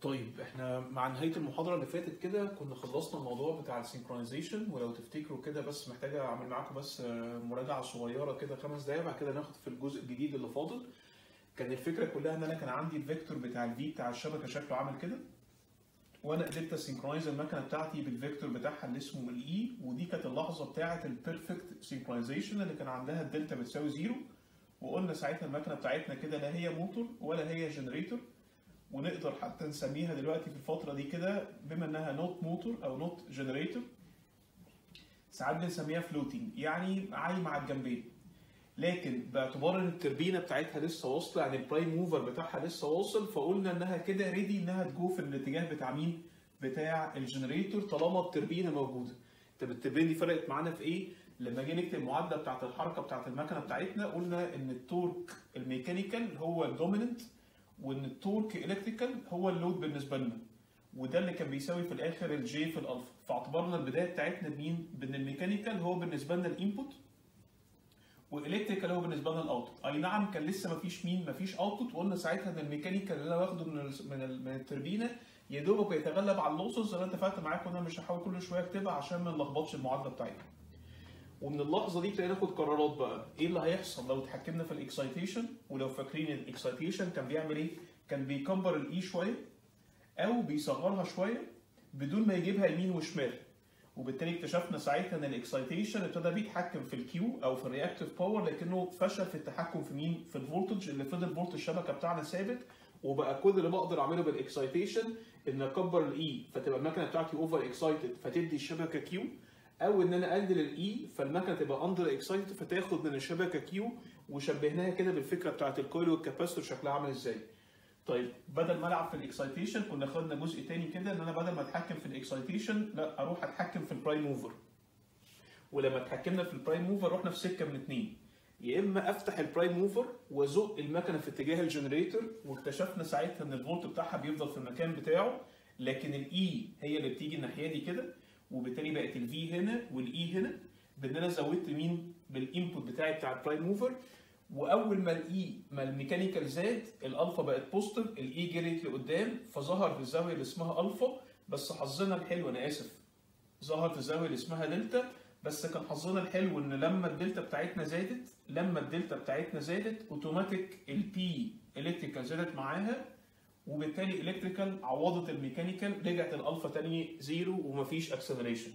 طيب احنا مع نهايه المحاضره اللي فاتت كده كنا خلصنا الموضوع بتاع السينكرونايزيشن ولو تفتكروا كده بس محتاجه اعمل معاكم بس مراجعه صغيره كده خمس دقايق بعد كده ناخد في الجزء الجديد اللي فاضل كان الفكره كلها ان انا كان عندي الفيكتور بتاع الفي بتاع الشبكه شكله عامل كده وانا قدرت اسينكرونايز المكنه بتاعتي بالفيكتور بتاعها اللي اسمه الاي ودي كانت اللحظه بتاعه البيرفكت سينكرونايزيشن اللي كان عندها الدلتا بتساوي زيرو وقلنا ساعتها المكنه بتاعتنا كده لا هي موتور ولا هي جنريتور ونقدر حتى نسميها دلوقتي في الفتره دي كده بما انها نوت موتور او نوت جنريتور ساعات بنسميها فلوتنج يعني عايمه على الجنبين لكن باعتبار ان التربينه بتاعتها لسه واصله يعني البرايم موفر بتاعها لسه واصل فقلنا انها كده ريدي انها تجو في الاتجاه بتاع مين؟ بتاع الجنريتور طالما التربينه موجوده. طب التربينه دي فرقت معانا في ايه؟ لما جينا نكتب المعادله بتاعت الحركه بتاعت المكنه بتاعتنا قلنا ان التورك الميكانيكال هو الدوميننت وان التورك الكتريكال هو اللود بالنسبه لنا. وده اللي كان بيساوي في الاخر الجي في الالفا فاعتبرنا البدايه بتاعتنا بمين؟ بان الميكانيكال هو بالنسبه لنا الانبوت والالكتريكال هو بالنسبه لنا الاوتبوت اي نعم كان لسه ما فيش مين ما فيش اوتبوت وقلنا ساعتها ان الميكانيكال اللي انا واخده من ال من, ال من التربينه يا دوبك بيتغلب على اللوسز انا اتفقت معاكم ان انا مش هحاول كل شويه اكتبها عشان ما نلخبطش المعادله بتاعتنا ومن اللحظه دي ابتدينا ناخد قرارات بقى ايه اللي هيحصل لو اتحكمنا في الاكسايتيشن ولو فاكرين الاكسايتيشن كان بيعمل ايه كان بيكبر الاي شويه او بيصغرها شويه بدون ما يجيبها يمين وشمال وبالتالي اكتشفنا ساعتها ان الاكسايتيشن ابتدى بيتحكم في الكيو او في الرياكتيف باور لكنه فشل في التحكم في مين؟ في الفولتج اللي فضل فولت الشبكه بتاعنا ثابت وبقى كل اللي بقدر اعمله بالاكسايتيشن ان اكبر الاي فتبقى المكنه بتاعتي اوفر اكسايتد فتدي الشبكه كيو او ان انا اقلل الاي فالمكنه تبقى اندر اكسايتد فتاخد من الشبكه كيو وشبهناها كده بالفكره بتاعت الكويل والكاباستور شكلها عامل ازاي. طيب بدل ما العب في الاكسايتيشن كنا خدنا جزء تاني كده ان انا بدل ما اتحكم في الاكسايتيشن لا اروح اتحكم في البرايم موفر ولما اتحكمنا في البرايم موفر رحنا في سكه من اتنين يا اما افتح البرايم موفر وازق المكنه في اتجاه الجنريتور واكتشفنا ساعتها ان الفولت بتاعها بيفضل في المكان بتاعه لكن الاي هي اللي بتيجي الناحيه دي كده وبالتالي بقت الفي هنا والاي هنا بان انا زودت مين بالانبوت بتاعي بتاع البرايم موفر واول ما الاي ما الميكانيكال زاد الالفا بقت بوزيتيف الاي جريت لقدام فظهر في الزاويه اللي اسمها الفا بس حظنا الحلو انا اسف ظهر في الزاويه اللي اسمها دلتا بس كان حظنا الحلو ان لما الدلتا بتاعتنا زادت لما الدلتا بتاعتنا زادت اوتوماتيك البي الكتريكال زادت معاها وبالتالي الكتريكال عوضت الميكانيكال رجعت الالفا تاني زيرو ومفيش اكسلريشن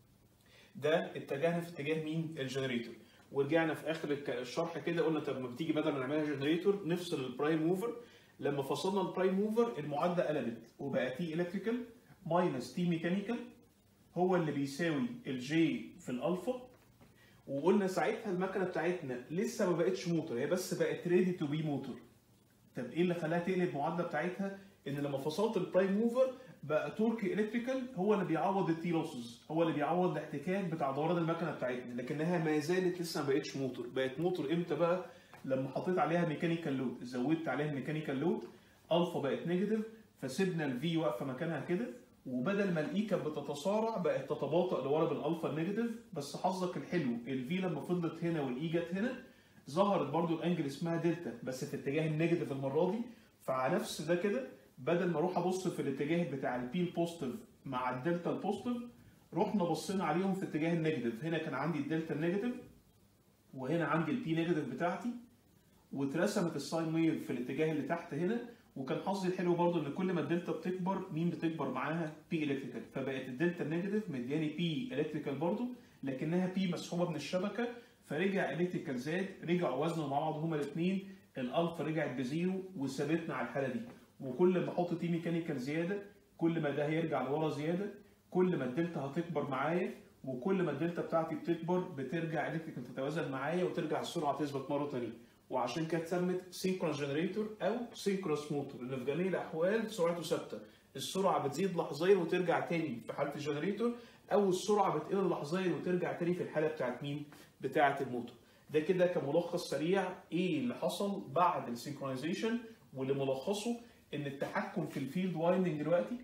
ده اتجهنا في اتجاه مين الجنريتور ورجعنا في اخر الشرح كده قلنا طب ما بتيجي بدل ما نعملها جنريتور نفصل البرايم موفر لما فصلنا البرايم موفر المعادله قلبت وبقى تي الكتريكال ماينس تي ميكانيكال هو اللي بيساوي الجي في الالفا وقلنا ساعتها المكنه بتاعتنا لسه ما بقتش موتور هي بس بقت ريدي تو بي موتور طب ايه اللي خلاها تقلب المعادله بتاعتها ان لما فصلت البرايم موفر بقى تورك الكتريكال هو اللي بيعوض التي لوسز هو اللي بيعوض الاحتكاك بتاع دوران المكنه بتاعتنا لكنها ما زالت لسه ما بقتش موتور بقت موتور امتى بقى لما حطيت عليها ميكانيكال لود زودت عليها ميكانيكال لود الفا بقت نيجاتيف فسيبنا الفي واقفه مكانها كده وبدل ما الاي كانت بتتصارع بقت تتباطأ لورا بالالفا النيجاتيف بس حظك الحلو الفي لما فضلت هنا والاي جت هنا ظهرت برضو الانجل اسمها دلتا بس في اتجاه النيجاتيف المره دي فعلى نفس ده كده بدل ما اروح ابص في الاتجاه بتاع البي البوزيتيف مع الدلتا البوزيتيف رحنا بصينا عليهم في اتجاه النيجاتيف هنا كان عندي الدلتا النيجاتيف وهنا عندي البي نيجاتيف بتاعتي واترسمت الساين ويف في الاتجاه اللي تحت هنا وكان حظي الحلو برضو ان كل ما الدلتا بتكبر مين بتكبر معاها بي الكتريكال فبقت الدلتا النيجاتيف مدياني بي الكتريكال برضو لكنها بي مسحوبه من الشبكه فرجع الكتريكال زاد رجعوا وزنوا مع بعض هما الاثنين الالفا رجعت بزيرو وثبتنا على الحاله دي وكل ما احط تي ميكانيكال زياده كل ما ده هيرجع لورا زياده كل ما الدلتا هتكبر معايا وكل ما الدلتا بتاعتي بتكبر بترجع الكتريكال تتوازن معايا وترجع السرعه تثبت مره ثانيه وعشان كده اتسمت سينكرونس جنريتور او سينكرونس موتور اللي في جميع الاحوال سرعته ثابته السرعه بتزيد لحظيا وترجع تاني في حاله الجنريتور او السرعه بتقل لحظيا وترجع تاني في الحاله بتاعت مين؟ بتاعت الموتور ده كده كملخص سريع ايه اللي حصل بعد السينكرونايزيشن واللي ملخصه ان التحكم في الفيلد وايندنج دلوقتي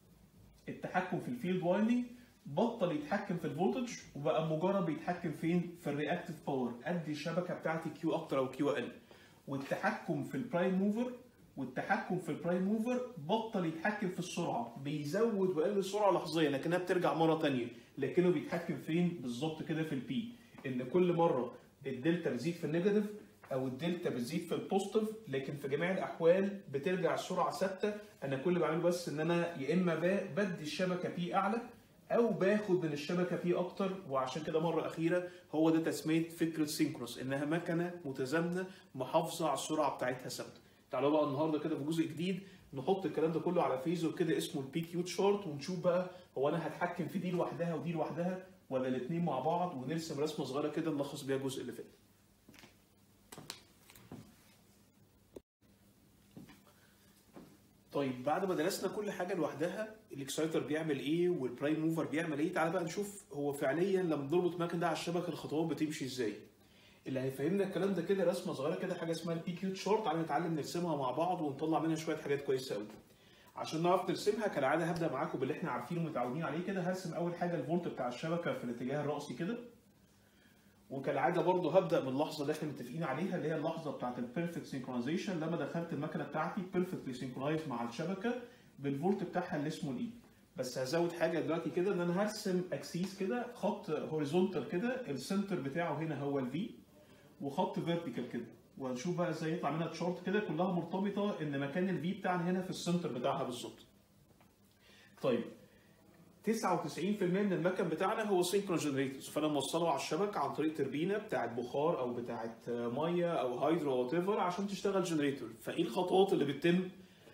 التحكم في الفيلد وايندنج بطل يتحكم في الفولتج وبقى مجرد بيتحكم فين في الرياكتيف باور ادي الشبكه بتاعتي كيو اكتر او كيو اقل والتحكم في البرايم موفر والتحكم في البرايم موفر بطل يتحكم في السرعه بيزود ويقلل السرعه لحظيا لكنها بترجع مره ثانيه لكنه بيتحكم فين بالظبط كده في البي ان كل مره الدلتا بتزيد في النيجاتيف او الدلتا بتزيد في البوزيتيف لكن في جميع الاحوال بترجع السرعه ثابته انا كل اللي بعمله بس ان انا يا اما بدي الشبكه بي اعلى او باخد من الشبكه بي اكتر وعشان كده مره اخيره هو ده تسميه فكره سينكروس انها مكنه متزامنه محافظه على السرعه بتاعتها ثابته تعالوا بقى النهارده كده في جزء جديد نحط الكلام ده كله على فيزور كده اسمه البي كيو تشارت ونشوف بقى هو انا هتحكم في دي لوحدها ودي لوحدها ولا الاثنين مع بعض ونرسم رسمه صغيره كده نلخص بيها الجزء اللي فات. طيب بعد ما درسنا كل حاجه لوحدها الاكسايتر بيعمل ايه والبرايم موفر بيعمل ايه تعالى بقى نشوف هو فعليا لما نربط المكن ده على الشبكه الخطوات بتمشي ازاي اللي هيفهمنا الكلام ده كده رسمه صغيره كده حاجه اسمها البي كيو شورت تعالى نتعلم نرسمها مع بعض ونطلع منها شويه حاجات كويسه قوي عشان نعرف نرسمها كالعاده هبدا معاكم باللي احنا عارفينه ومتعودين عليه كده هرسم اول حاجه الفولت بتاع الشبكه في الاتجاه الرأسي كده وكالعاده برضه هبدا من اللحظه اللي احنا متفقين عليها اللي هي اللحظه بتاعت البيرفكت سينكرونايزيشن لما دخلت المكنه بتاعتي بيرفكتلي سينكرونايز مع الشبكه بالفولت بتاعها اللي اسمه الاي بس هزود حاجه دلوقتي كده ان انا هرسم اكسيس كده خط هوريزونتال كده السنتر بتاعه هنا هو الفي وخط فيرتيكال كده وهنشوف بقى ازاي يطلع منها تشارت كده كلها مرتبطه ان مكان الفي بتاعنا هنا في السنتر بتاعها بالظبط. طيب 99% من المكن بتاعنا هو سينكرون جنريتورز فانا موصله على الشبكه عن طريق تربينه بتاعت بخار او بتاعت ميه او هيدرو وات ايفر عشان تشتغل جنريتور فايه الخطوات اللي بتتم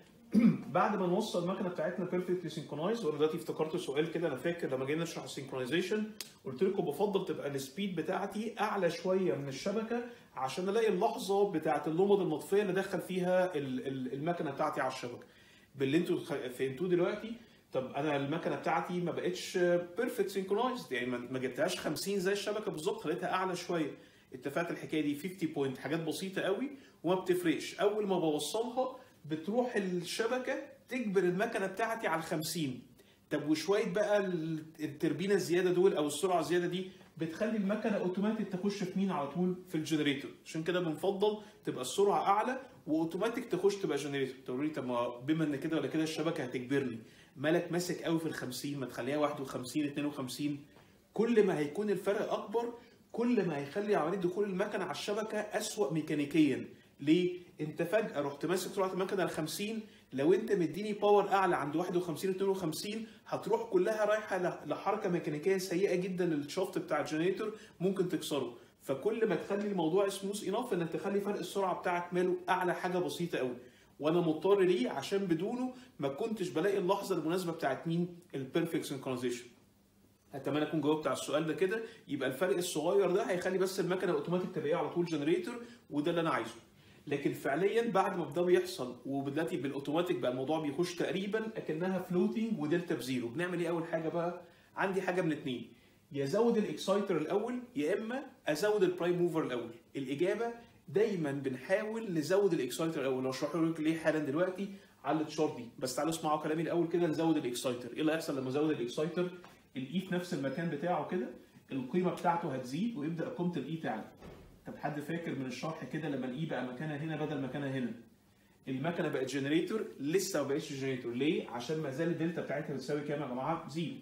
بعد ما نوصل المكنه بتاعتنا بيرفكتلي سينكرونايز وانا دلوقتي افتكرت سؤال كده انا فاكر لما جينا نشرح السينكرونايزيشن قلت لكم بفضل تبقى السبيد بتاعتي اعلى شويه من الشبكه عشان الاقي اللحظه بتاعت اللمض المطفيه اللي دخل فيها المكنه بتاعتي على الشبكه باللي انتوا فهمتوه دلوقتي طب انا المكنه بتاعتي ما بقتش بيرفكت سينكرونايزد يعني ما جبتهاش 50 زي الشبكه بالظبط خليتها اعلى شويه اتفقت الحكايه دي 50 بوينت حاجات بسيطه قوي وما بتفرقش اول ما بوصلها بتروح الشبكه تجبر المكنه بتاعتي على ال 50 طب وشويه بقى التربينه الزياده دول او السرعه الزياده دي بتخلي المكنه اوتوماتيك تخش في مين على طول في الجنريتور عشان كده بنفضل تبقى السرعه اعلى واوتوماتيك تخش تبقى جنريتور تقول لي طب ما بما ان كده ولا كده الشبكه هتجبرني مالك ماسك قوي في ال 50 ما تخليها 51 52 كل ما هيكون الفرق اكبر كل ما هيخلي عمليه دخول المكنه على الشبكه اسوأ ميكانيكيا ليه؟ انت فجاه رحت ماسك سرعه المكنه ال 50 لو انت مديني باور اعلى عند 51 52 هتروح كلها رايحه لحركه ميكانيكيه سيئه جدا للشافت بتاع الجنريتور ممكن تكسره فكل ما تخلي الموضوع سموث انف انك تخلي فرق السرعه بتاعك ماله اعلى حاجه بسيطه قوي وانا مضطر ليه عشان بدونه ما كنتش بلاقي اللحظه المناسبه بتاعت مين البيرفكت سينكرونايزيشن اتمنى اكون جاوبت على السؤال ده كده يبقى الفرق الصغير ده هيخلي بس المكنه اوتوماتيك تبقى على طول جنريتور وده اللي انا عايزه لكن فعليا بعد ما ده بيحصل ودلوقتي بالاوتوماتيك بقى الموضوع بيخش تقريبا اكنها فلوتنج ودلتا بزيرو بنعمل ايه اول حاجه بقى عندي حاجه من اتنين يا ازود الاكسايتر الاول يا اما ازود البرايم موفر الاول الاجابه دايما بنحاول نزود الاكسايتر الاول اشرح لكم ليه حالا دلوقتي على التشارت دي بس تعالوا اسمعوا كلامي الاول كده نزود الاكسايتر ايه اللي هيحصل لما ازود الاكسايتر الاي في نفس المكان بتاعه كده القيمه بتاعته هتزيد ويبدا قيمه الاي تعلى طب حد فاكر من الشرح كده لما الاي بقى مكانها هنا بدل مكانها هنا المكنه بقت جنريتور لسه ما بقتش جنريتور ليه عشان ما زال الدلتا بتاعتها بتساوي كام يا جماعه زيرو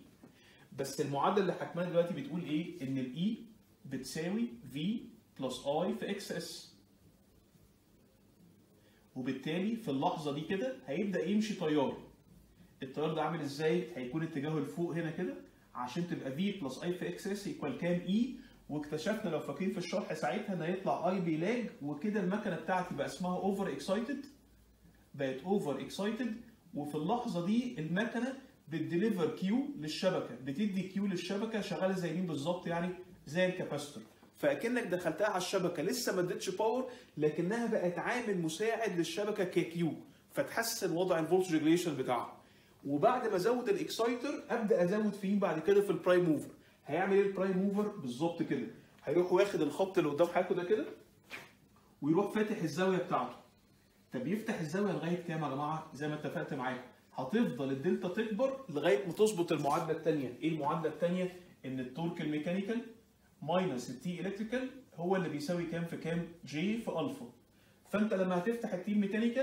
بس المعادله اللي حكمها دلوقتي بتقول ايه ان الاي بتساوي في بلس اي في اكس اس وبالتالي في اللحظه دي كده هيبدا يمشي تيار التيار ده عامل ازاي هيكون اتجاهه لفوق هنا كده عشان تبقى في بلس اي في اكس اس يكوال كام اي واكتشفنا لو فاكرين في الشرح ساعتها ان هيطلع اي بيلاج وكده المكنه بتاعتي بقى اسمها اوفر اكسايتد بقت اوفر اكسايتد وفي اللحظه دي المكنه بتديليفر كيو للشبكه بتدي كيو للشبكه شغاله زي مين بالظبط يعني زي الكاباستور فاكنك دخلتها على الشبكه لسه ما ادتش باور لكنها بقت عامل مساعد للشبكه ككيو فتحسن وضع الفولتج ريجليشن بتاعها وبعد ما ازود الاكسايتر ابدا ازود فيه بعد كده في البرايم موفر هيعمل ايه البرايم موفر بالظبط كده هيروح واخد الخط اللي قدام حضرتك ده كده ويروح فاتح الزاويه بتاعته طب يفتح الزاويه لغايه كام يا جماعه زي ما اتفقت معاكم هتفضل الدلتا تكبر لغايه ما تظبط المعادله الثانيه ايه المعادله الثانيه ان التورك الميكانيكال ماينس التي الكتريكال هو اللي بيساوي كام في كام جي في الفا فانت لما هتفتح التي ميكانيكال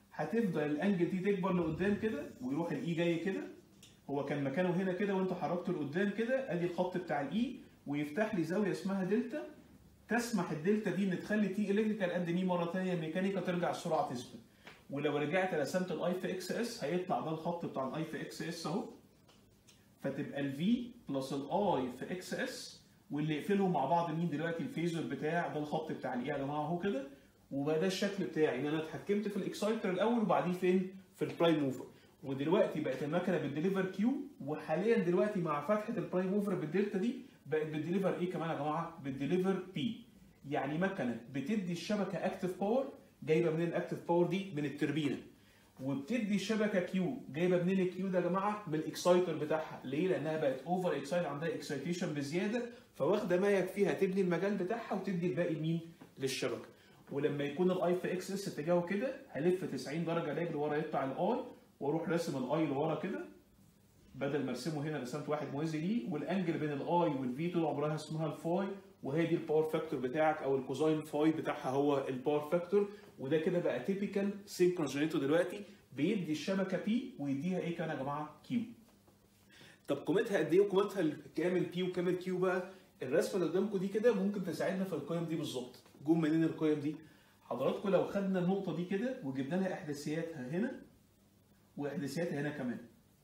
هتفضل الانجل دي تكبر لقدام كده ويروح الاي جاي كده هو كان مكانه هنا كده وانت حركته لقدام كده ادي الخط بتاع الاي ويفتح لي زاويه اسمها دلتا تسمح الدلتا دي ان تخلي تي الكتريكال قد مي مره ثانيه ميكانيكا ترجع السرعه تثبت ولو رجعت رسمت الاي في اكس اس هيطلع ده الخط بتاع الاي في اكس اس اهو فتبقى الفي بلس الاي في اكس اس واللي يقفلهم مع بعض مين دلوقتي الفيزور بتاع ده الخط بتاع الاي يا جماعه اهو كده وبقى ده الشكل بتاعي ان انا اتحكمت في الاكسايتر الاول وبعدين فين في البرايم موفر ودلوقتي بقت المكنه بتديليفر كيو وحاليا دلوقتي مع فتحه البرايم موفر بالدلتا دي بقت بتديليفر ايه كمان يا جماعه بتديليفر بي يعني مكنه بتدي الشبكه اكتف باور جايبه منين الاكتف باور دي من التربينه وبتدي الشبكه كيو جايبه منين الكيو ده يا جماعه من الاكسايتر بتاعها ليه لانها بقت اوفر اكسايت عندها اكسايتيشن بزياده فواخده ما يكفيها تبني المجال بتاعها وتدي الباقي لمين للشبكه ولما يكون الاي في اكس اس اتجاهه كده هلف 90 درجه لاجل ورا يطلع الاي واروح راسم الاي لورا كده بدل ما ارسمه هنا رسمت واحد موازي ليه والانجل بين الاي والفي طول عمرها اسمها الفاي وهي دي الباور فاكتور بتاعك او الكوزاين فاي بتاعها هو الباور فاكتور وده كده بقى تيبيكال سينكرونس جنريتور دلوقتي بيدي الشبكه بي ويديها ايه كمان يا جماعه كيو طب قيمتها قد ايه وقيمتها كامل بي وكامل كيو بقى الرسمه اللي قدامكم دي كده ممكن تساعدنا في القيم دي بالظبط جم منين القيم دي حضراتكم لو خدنا النقطه دي كده وجبنا لها احداثياتها هنا واحداثياتها هنا كمان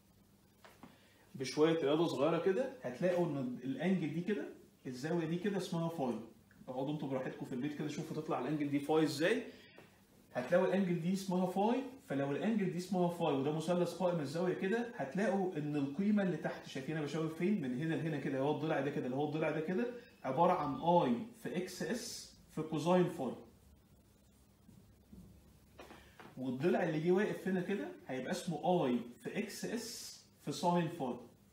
بشويه رياضه صغيره كده هتلاقوا ان الانجل دي كده الزاويه دي كده اسمها فاي اقعدوا انتوا براحتكم في البيت كده شوفوا تطلع الانجل دي فاي ازاي هتلاقوا الانجل دي اسمها فاي فلو الانجل دي اسمها فاي وده مثلث قائم الزاويه كده هتلاقوا ان القيمه اللي تحت شايفينها بشاور فين من هنا لهنا كده هو الضلع ده كده اللي هو الضلع ده كده عباره عن اي في اكس اس في كوزاين فاي والضلع اللي جه واقف هنا كده هيبقى اسمه اي في اكس اس في ساين فاي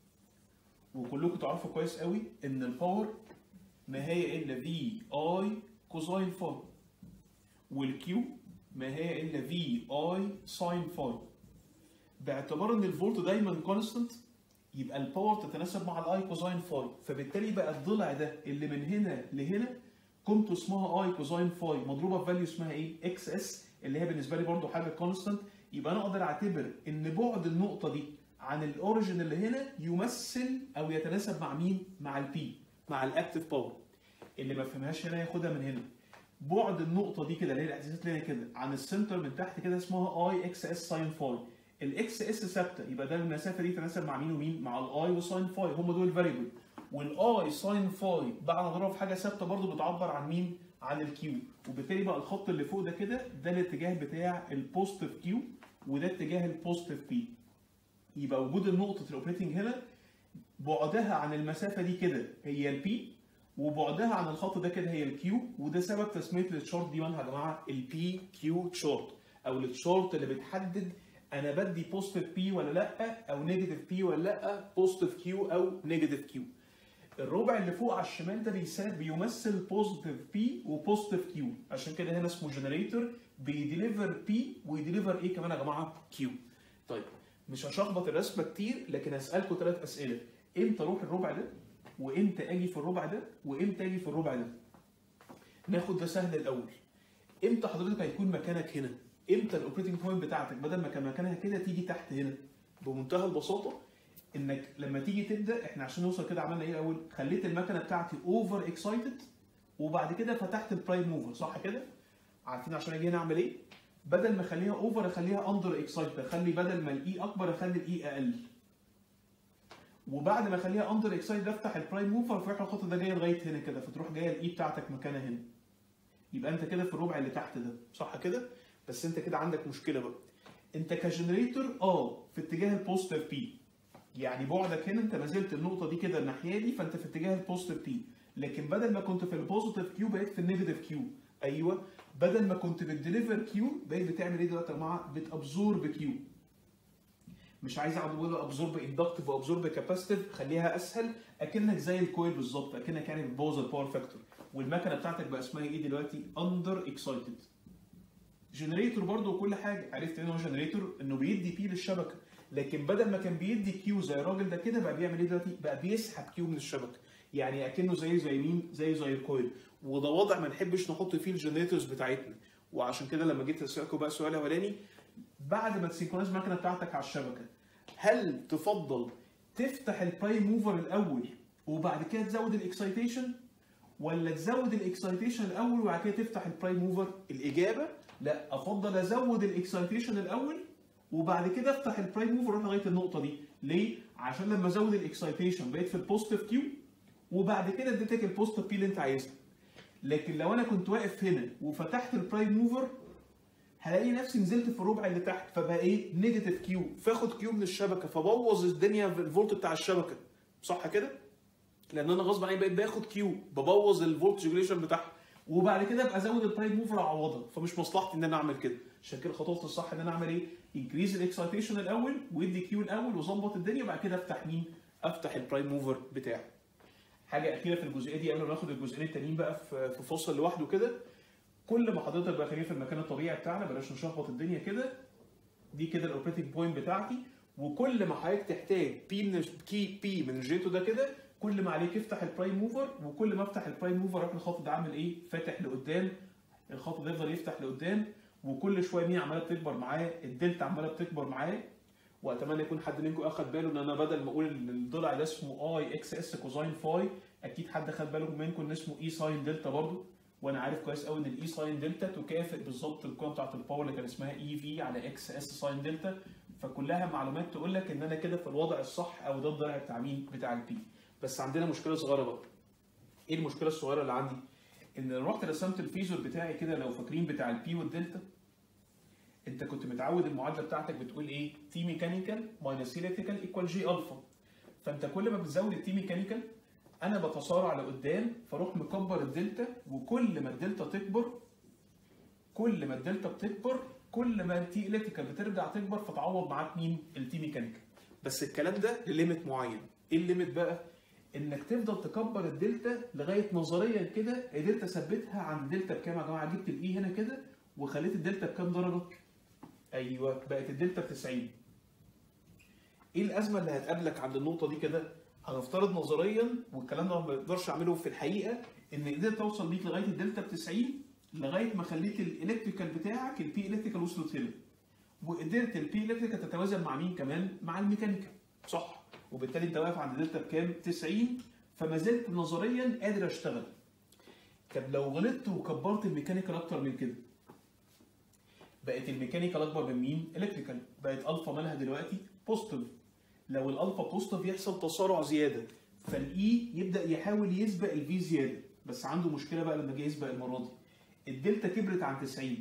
وكلكم تعرفوا كويس قوي ان الباور ما هي الا في اي كوزاين فاي والكيو ما هي الا في اي ساين فاي باعتبار ان الفولت دايما كونستنت يبقى الباور تتناسب مع الاي كوزاين فاي فبالتالي بقى الضلع ده اللي من هنا لهنا قيمته اسمها اي كوزاين فاي مضروبه في فاليو اسمها ايه اكس اس اللي هي بالنسبه لي برضو حاجه كونستنت يبقى انا اقدر اعتبر ان بعد النقطه دي عن الاوريجن اللي هنا يمثل او يتناسب مع مين مع البي مع الاكتف باور اللي ما فهمهاش هنا ياخدها من هنا بعد النقطه دي كده اللي هي الاحداثيات اللي هنا كده عن السنتر من تحت كده اسمها اي اكس اس ساين فاي الاكس اس ثابته يبقى ده المسافه دي تناسب مع مين ومين مع الاي وساين فاي هم دول الفاريبل والاي ساين فاي بعد ما اضربها في حاجه ثابته برضو بتعبر عن مين عن الكيو وبالتالي بقى الخط اللي فوق ده كده ده الاتجاه بتاع البوزيتيف كيو وده اتجاه البوزيتيف بي يبقى وجود النقطه الاوبريتنج هنا بعدها عن المسافه دي كده هي البي وبعدها عن الخط ده كده هي الكيو وده سبب تسميه التشارت دي مالها يا جماعه البي كيو تشارت او التشارت اللي بتحدد انا بدي بوزيتيف بي ولا لا او نيجاتيف بي ولا لا بوزيتيف كيو او نيجاتيف كيو الربع اللي فوق على الشمال ده بيساعد بيمثل بوزيتيف بي وبوزيتيف كيو عشان كده هنا اسمه جنريتور بيديليفر بي ويديليفر ايه كمان يا جماعه كيو طيب مش هشخبط الرسمه كتير لكن هسالكم ثلاث اسئله امتى اروح الربع ده وامتى اجي في الربع ده وامتى اجي في الربع ده ناخد ده سهل الاول امتى حضرتك هيكون مكانك هنا امتى الاوبريتنج بوينت بتاعتك بدل ما كان مكانها كده تيجي تحت هنا بمنتهى البساطه انك لما تيجي تبدا احنا عشان نوصل كده عملنا ايه الاول خليت المكنه بتاعتي اوفر اكسايتد وبعد كده فتحت البرايم موفر صح كده عارفين عشان اجي هنا اعمل ايه بدل ما اخليها اوفر اخليها اندر اكسايتد اخلي بدل ما الاي اكبر اخلي الاي اقل وبعد ما اخليها اندر اكسايتد افتح البرايم موفر فيروح الخط ده جاي لغايه هنا كده فتروح جايه الاي بتاعتك مكانها هنا يبقى انت كده في الربع اللي تحت ده صح كده بس انت كده عندك مشكله بقى انت كجنريتور اه في اتجاه البوزيتيف بي يعني بعدك هنا انت ما زلت النقطه دي كده الناحيه دي فانت في اتجاه البوزيتيف بي لكن بدل ما كنت في البوزيتيف كيو بقيت في النيجاتيف كيو ايوه بدل ما كنت بتديليفر كيو بقيت بتعمل ايه دلوقتي يا جماعه بتابزورب كيو مش عايز اقعد اقول ابزورب اندكتيف وابزورب كاباسيتيف خليها اسهل اكنك زي الكويل بالظبط اكنك يعني بتبوظ الباور فاكتور والمكنه بتاعتك بقى اسمها ايه دلوقتي اندر اكسايتد جنريتور برضه وكل حاجه عرفت ان هو جنريتور انه بيدي بي للشبكه لكن بدل ما كان بيدي كيو زي الراجل ده كده بقى بيعمل ايه دلوقتي بقى بيسحب كيو من الشبكه يعني اكنه زي زي مين زي زي الكويل وده وضع ما نحبش نحط فيه الجنريتورز بتاعتنا وعشان كده لما جيت اسالكم بقى السؤال الاولاني بعد ما تسينكرونايز المكنه بتاعتك على الشبكه هل تفضل تفتح البرايم موفر الاول وبعد كده تزود الاكسايتيشن ولا تزود الاكسايتيشن الاول وبعد كده تفتح البرايم موفر الاجابه لا افضل ازود الاكسايتيشن الاول وبعد كده افتح البرايم موفر اروح لغايه النقطه دي ليه عشان لما ازود الاكسايتيشن بقيت في البوزيتيف كيو وبعد كده اديتك البوزيتيف بي اللي انت عايزها لكن لو انا كنت واقف هنا وفتحت البرايم موفر هلاقي نفسي نزلت في الربع اللي تحت فبقى ايه نيجاتيف كيو فاخد كيو من الشبكه فبوظ الدنيا في الفولت بتاع الشبكه صح كده؟ لان انا غصب عني بقيت باخد كيو ببوظ الفولت ريجوليشن بتاعها وبعد كده ابقى ازود البرايم موفر اعوضها فمش مصلحتي ان انا اعمل كده عشان كده خطوات الصح ان انا اعمل ايه؟ انكريز الاكسايتيشن الاول وادي كيو الاول واظبط الدنيا وبعد كده افتح مين؟ افتح البرايم موفر بتاعي. حاجه اخيره في الجزئيه دي قبل ما ناخد الجزئين التانيين بقى في في فصل لوحده كده كل ما حضرتك بقى خليه في المكان الطبيعي بتاعنا بلاش نشخبط الدنيا كده دي كده الاوبريتنج بوينت بتاعتي وكل ما حضرتك تحتاج بي من كي بي من الجيتو ده كده كل ما عليك افتح البرايم موفر وكل ما افتح البرايم موفر اروح الخط ده عامل ايه؟ فاتح لقدام الخط ده يفضل يفتح لقدام وكل شويه مين عماله بتكبر معاه الدلتا عماله بتكبر معاه واتمنى يكون حد منكم اخد باله ان انا بدل ما اقول ان الضلع ده اسمه اي اكس اس كوزاين فاي اكيد حد خد باله منكم ان اسمه اي ساين دلتا برضه وانا عارف كويس قوي ان الاي ساين دلتا تكافئ بالظبط القيمه بتاعت الباور اللي كان اسمها اي في على اكس اس ساين دلتا فكلها معلومات تقول لك ان انا كده في الوضع الصح او ده الضلع بتاع مين بتاع البي بس عندنا مشكله صغيره بقى ايه المشكله الصغيره اللي عندي ان لو رحت رسمت الفيزور بتاعي كده لو فاكرين بتاع البي والدلتا انت كنت متعود المعادله بتاعتك بتقول ايه تي ميكانيكال ماينس الكتريكال ايكوال جي الفا فانت كل ما بتزود التي ميكانيكال انا بتصارع لقدام فاروح مكبر الدلتا وكل ما الدلتا تكبر كل ما الدلتا بتكبر كل ما التي الكتريكال بترجع تكبر فتعوض معاك مين التي ميكانيكال بس الكلام ده لليميت معين ايه الليميت بقى انك تفضل تكبر الدلتا لغايه نظريا كده قدرت اثبتها عند دلتا بكام يا جماعه جبت الاي هنا كده وخليت الدلتا بكام درجه ايوه بقت الدلتا ب 90 ايه الازمه اللي هتقابلك عند النقطه دي كده هنفترض نظريا والكلام ده ما بقدرش اعمله في الحقيقه ان قدرت اوصل بيك لغايه الدلتا ب 90 لغايه ما خليت الالكتريكال بتاعك البي الكتريكال وصلت هنا وقدرت البي الكتريكال تتوازن مع مين كمان مع الميكانيكال صح وبالتالي انت واقف عند دلتا بكام 90 فما زلت نظريا قادر اشتغل طب لو غلطت وكبرت الميكانيكال اكتر من كده بقت الميكانيكال اكبر من مين؟ الكتريكال بقت الفا مالها دلوقتي بوزيتيف لو الالفا بوزيتيف يحصل تسارع زياده فالاي يبدا يحاول يسبق الفي زياده بس عنده مشكله بقى لما جه يسبق المره دي الدلتا كبرت عن 90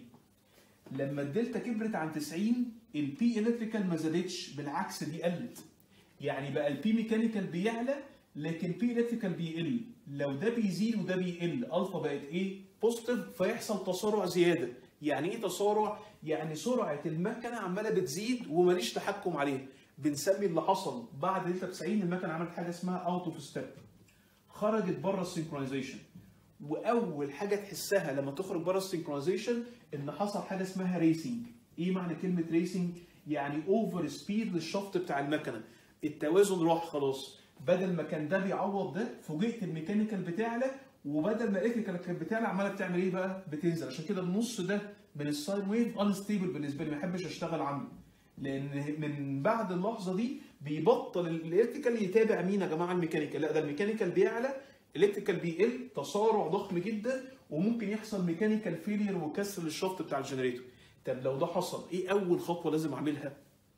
لما الدلتا كبرت عن 90 البي الكتريكال ما زادتش بالعكس دي قلت يعني بقى البي ميكانيكال بيعلى لكن بي الكتريكال بيقل لو ده بيزيد وده بيقل الفا بقت ايه بوزيتيف فيحصل تسارع زياده يعني ايه تسارع يعني سرعه المكنه عماله بتزيد وماليش تحكم عليها بنسمي اللي حصل بعد دلتا 90 المكنه عملت حاجه اسمها اوت اوف ستيب خرجت بره السنكرونايزيشن واول حاجه تحسها لما تخرج بره السنكرونايزيشن ان حصل حاجه اسمها ريسنج ايه معنى كلمه ريسنج يعني اوفر سبيد للشفط بتاع المكنه التوازن راح خلاص بدل ما كان ده بيعوض ده فوجئت الميكانيكال بتعلى وبدل ما الالكتريكال كانت بتعلى عماله بتعمل ايه بقى؟ بتنزل عشان كده النص ده من الساين ويف انستيبل بالنسبه لي ما بحبش اشتغل عنه لان من بعد اللحظه دي بيبطل الالكتريكال يتابع مين يا جماعه الميكانيكال لا ده الميكانيكال بيعلى الالكتريكال بيقل تسارع ضخم جدا وممكن يحصل ميكانيكال فيلير وكسر للشفط بتاع الجنريتور طب لو ده حصل ايه اول خطوه لازم اعملها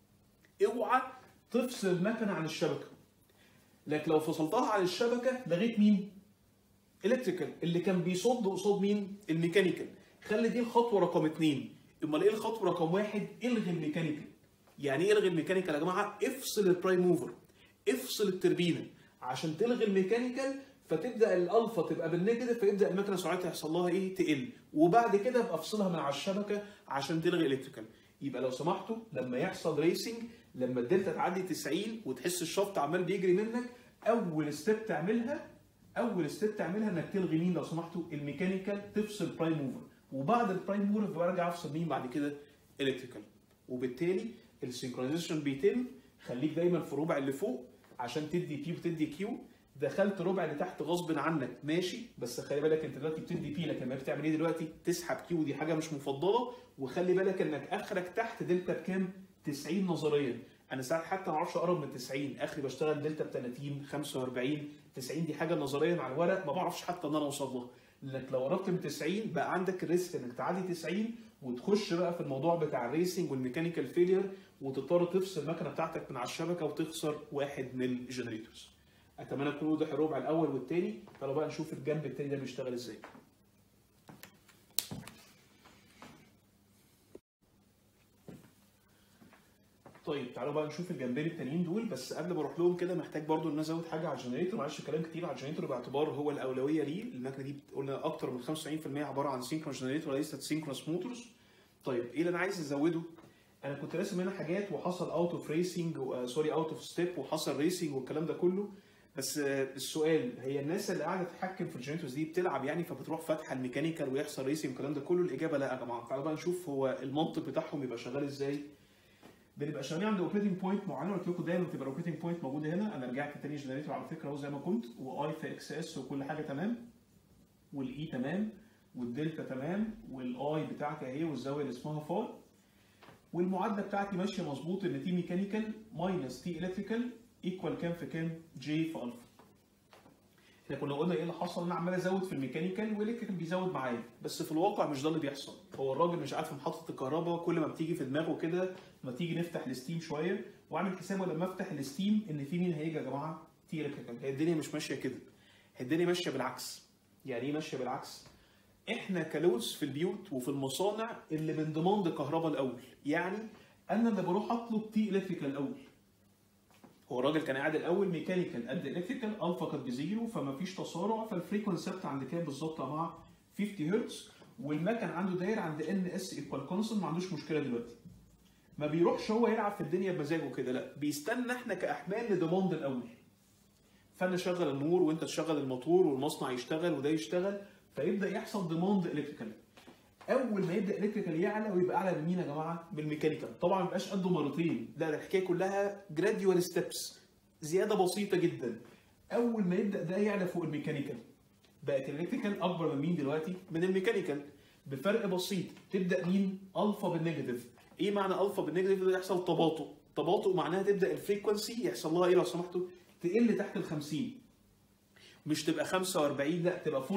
اوعى تفصل المكنه عن الشبكه لكن لو فصلتها عن الشبكه لغيت مين الكتريكال اللي كان بيصد قصاد مين الميكانيكال خلي دي الخطوه رقم اثنين امال ايه الخطوه رقم واحد الغي الميكانيكال يعني ايه الغي الميكانيكال يا جماعه افصل البرايم موفر افصل التربينه عشان تلغي الميكانيكال فتبدا الالفا تبقى بالنيجاتيف فيبدا المكنه سرعتها يحصل لها ايه تقل وبعد كده ابقى افصلها من على الشبكه عشان تلغي الكتريكال يبقى لو سمحتوا لما يحصل ريسنج لما الدلتا تعدي 90 وتحس الشفط عمال بيجري منك اول ستيب تعملها اول ستيب تعملها انك تلغي مين لو سمحتوا الميكانيكال تفصل برايم موفر وبعد البرايم موفر برجع افصل مين بعد كده الكتريكال وبالتالي السنكرونايزيشن بيتم خليك دايما في الربع اللي فوق عشان تدي بي وتدي كيو دخلت ربع لتحت غصب عنك ماشي بس خلي بالك انت دلوقتي بتدي بي لكن ما بتعمل ايه دلوقتي تسحب كيو دي حاجه مش مفضله وخلي بالك انك اخرك تحت دلتا بكام 90 نظريا انا ساعات حتى ما اعرفش اقرب من 90 اخري بشتغل دلتا ب 30 45 90 دي حاجه نظريا على الورق ما بعرفش حتى ان انا اوصل لها لانك لو قربت من 90 بقى عندك الريسك انك تعدي 90 وتخش بقى في الموضوع بتاع الريسنج والميكانيكال فيلير وتضطر تفصل المكنه بتاعتك من على الشبكه وتخسر واحد من الجنريتورز. اتمنى تكون واضح الربع الاول والثاني تعالوا بقى نشوف الجنب الثاني ده بيشتغل ازاي. طيب تعالوا بقى نشوف الجنبين التانيين دول بس قبل ما اروح لهم كده محتاج برضو ان انا ازود حاجه على الجنريتور معلش كلام كتير على الجنريتور باعتبار هو الاولويه ليه المكنه دي قلنا اكتر من 95% عباره عن سينكرونس جنريتور وليست سينكرونس موتورز طيب ايه اللي انا عايز ازوده انا كنت راسم هنا حاجات وحصل اوت اوف ريسنج سوري اوت اوف ستيب وحصل ريسنج والكلام ده كله بس السؤال هي الناس اللي قاعده تتحكم في الجنريتورز دي بتلعب يعني فبتروح فاتحه الميكانيكال ويحصل ريسنج والكلام ده كله الاجابه لا يا جماعه تعالوا بقى نشوف هو المنطق بتاعهم يبقى شغال ازاي بنبقى شغالين عند اوبريتنج بوينت معينه قلت لكم دايما بتبقى الاوبريتنج بوينت موجوده هنا انا رجعت تاني جنريتور على فكره اهو زي ما كنت واي في اكس اس وكل حاجه تمام والاي تمام والدلتا تمام والاي بتاعتي اهي والزاويه اللي اسمها فاي والمعادله بتاعتي ماشيه مظبوط ان تي ميكانيكال ماينس تي الكتريكال ايكوال كام في كام؟ جي في الفا. احنا كنا قلنا ايه اللي حصل؟ انا عمال ازود في الميكانيكال والالكتريكال بيزود معايا بس في الواقع مش ده اللي بيحصل هو الراجل مش عارف محطه الكهرباء كل ما بتيجي في دماغه كده ما تيجي نفتح الستيم شويه وعامل حسابه لما افتح الستيم ان في مين هيجي يا جماعه؟ تي الكتريكال هي الدنيا مش ماشيه كده هي الدنيا ماشيه بالعكس يعني ايه ماشيه بالعكس؟ احنا كلوز في البيوت وفي المصانع اللي من ضمان كهرباء الاول يعني انا اللي بروح اطلب تي الكتريكال الاول هو الراجل كان قاعد الاول ميكانيكال قد الكتريكال الفا كانت بزيرو فما فيش تسارع فالفريكونسي ثابته عند كام بالظبط يا جماعه 50 هرتز والمكن عنده داير عند ان اس ايكوال كونستنت ما عندوش مشكله دلوقتي ما بيروحش هو يلعب في الدنيا بمزاجه كده لا بيستنى احنا كاحمال لضمان الاول فانا اشغل النور وانت تشغل الموتور والمصنع يشتغل وده يشتغل فيبدا يحصل ديماند الكتريكال اول ما يبدا الكتريكال يعلى ويبقى اعلى من مين يا جماعه؟ من الميكانيكال طبعا ما يبقاش قده مرتين لا ده الحكايه كلها جراديوال ستيبس زياده بسيطه جدا اول ما يبدا ده يعلى فوق الميكانيكال بقت الالكتريكال اكبر من مين دلوقتي؟ من الميكانيكال بفرق بسيط تبدا مين؟ الفا بالنيجاتيف ايه معنى الفا بالنيجاتيف ده يحصل تباطؤ تباطؤ معناها تبدا الفريكونسي يحصل لها ايه لو سمحتوا؟ تقل تحت ال 50 مش تبقى 45 لا تبقى 49.9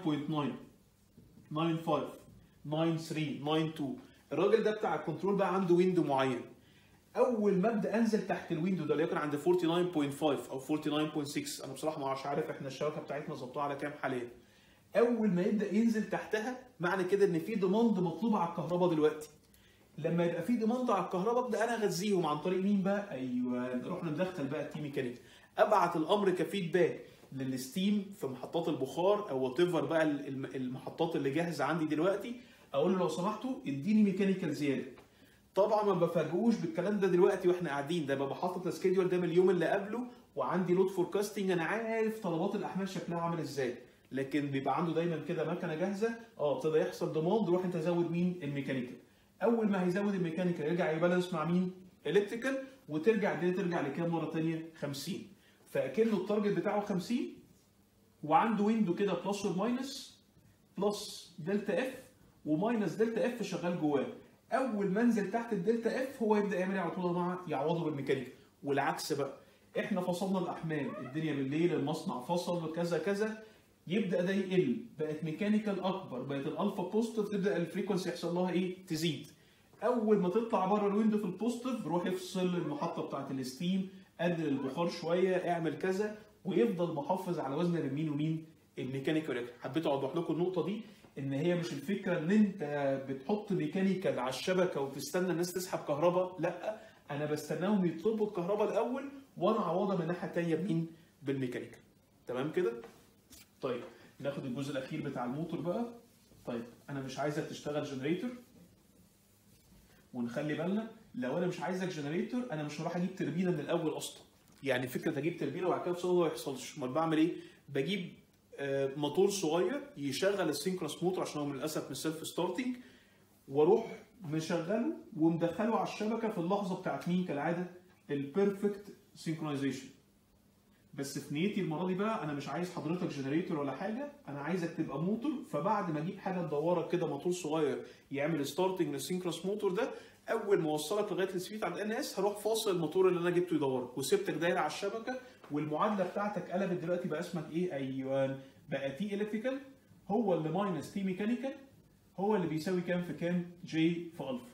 95 93 92 الراجل ده بتاع الكنترول بقى عنده ويندو معين اول ما ابدا انزل تحت الويندو ده اللي يكون عند 49.5 او 49.6 انا بصراحه ما اعرفش عارف احنا الشبكه بتاعتنا ظبطوها على كام حاليا اول ما يبدا ينزل تحتها معنى كده ان في ديماند مطلوبه على الكهرباء دلوقتي لما يبقى في ديماند على الكهرباء ابدا انا اغذيهم عن طريق مين بقى ايوه نروح ندخل بقى التي ميكانيك ابعت الامر كفيدباك للستيم في محطات البخار او وات بقى المحطات اللي جاهزه عندي دلوقتي اقول له لو سمحتوا اديني ميكانيكال زياده طبعا ما بفاجئوش بالكلام ده دلوقتي واحنا قاعدين ده ببقى حاطط السكيدول ده من اليوم اللي قبله وعندي لود فوركاستنج انا عارف طلبات الاحمال شكلها عامل ازاي لكن بيبقى عنده دايما كده مكنه جاهزه اه ابتدى يحصل ديماند روح انت زود مين الميكانيكال اول ما هيزود الميكانيكال يرجع يبالانس مع مين الكتريكال وترجع الدنيا ترجع لكام مره ثانيه 50 فاكنه التارجت بتاعه 50 وعنده ويندو كده بلس وماينس بلس دلتا اف وماينس دلتا اف شغال جواه اول ما انزل تحت الدلتا اف هو يبدا يعمل ايه على طول يا جماعه يعوضه بالميكانيكا والعكس بقى احنا فصلنا الاحمال الدنيا بالليل المصنع فصل كذا كذا يبدا ده يقل بقت ميكانيكال اكبر بقت الالفا بوزيتيف تبدا الفريكونسي يحصل لها ايه تزيد اول ما تطلع بره الويندو في البوزيتيف روح افصل المحطه بتاعت الستيم قلل البخار شويه اعمل كذا ويفضل محافظ على وزن بين مين ومين الميكانيكال حبيت اوضح لكم النقطه دي ان هي مش الفكره ان انت بتحط ميكانيكال على الشبكه وتستنى الناس تسحب كهرباء لا انا بستناهم يطلبوا الكهرباء الاول وانا اعوضها من الناحيه الثانيه بمين بالميكانيكال تمام كده طيب ناخد الجزء الاخير بتاع الموتور بقى طيب انا مش عايزك تشتغل جنريتور ونخلي بالنا لو انا مش عايزك جنريتور انا مش هروح اجيب تربينه من الاول اصلا يعني فكره اجيب تربينه وبعد كده افصلها ما يحصلش امال بعمل ايه بجيب موتور صغير يشغل السينكرونس موتور عشان هو للاسف مش سيلف ستارتنج واروح مشغله ومدخله على الشبكه في اللحظه بتاعت مين كالعاده البيرفكت سينكرونايزيشن بس في نيتي المره دي بقى انا مش عايز حضرتك جنريتور ولا حاجه انا عايزك تبقى موتور فبعد ما اجيب حاجه تدورك كده موتور صغير يعمل ستارتنج للسينكروس موتور ده اول ما اوصلك لغايه السبيد على الان اس هروح فاصل الموتور اللي انا جبته يدورك وسبتك دايره على الشبكه والمعادله بتاعتك قلبت دلوقتي بقى اسمك ايه ايوه بقى تي الكتريكال هو اللي ماينس تي ميكانيكال هو اللي بيساوي كام في كام جي في الفا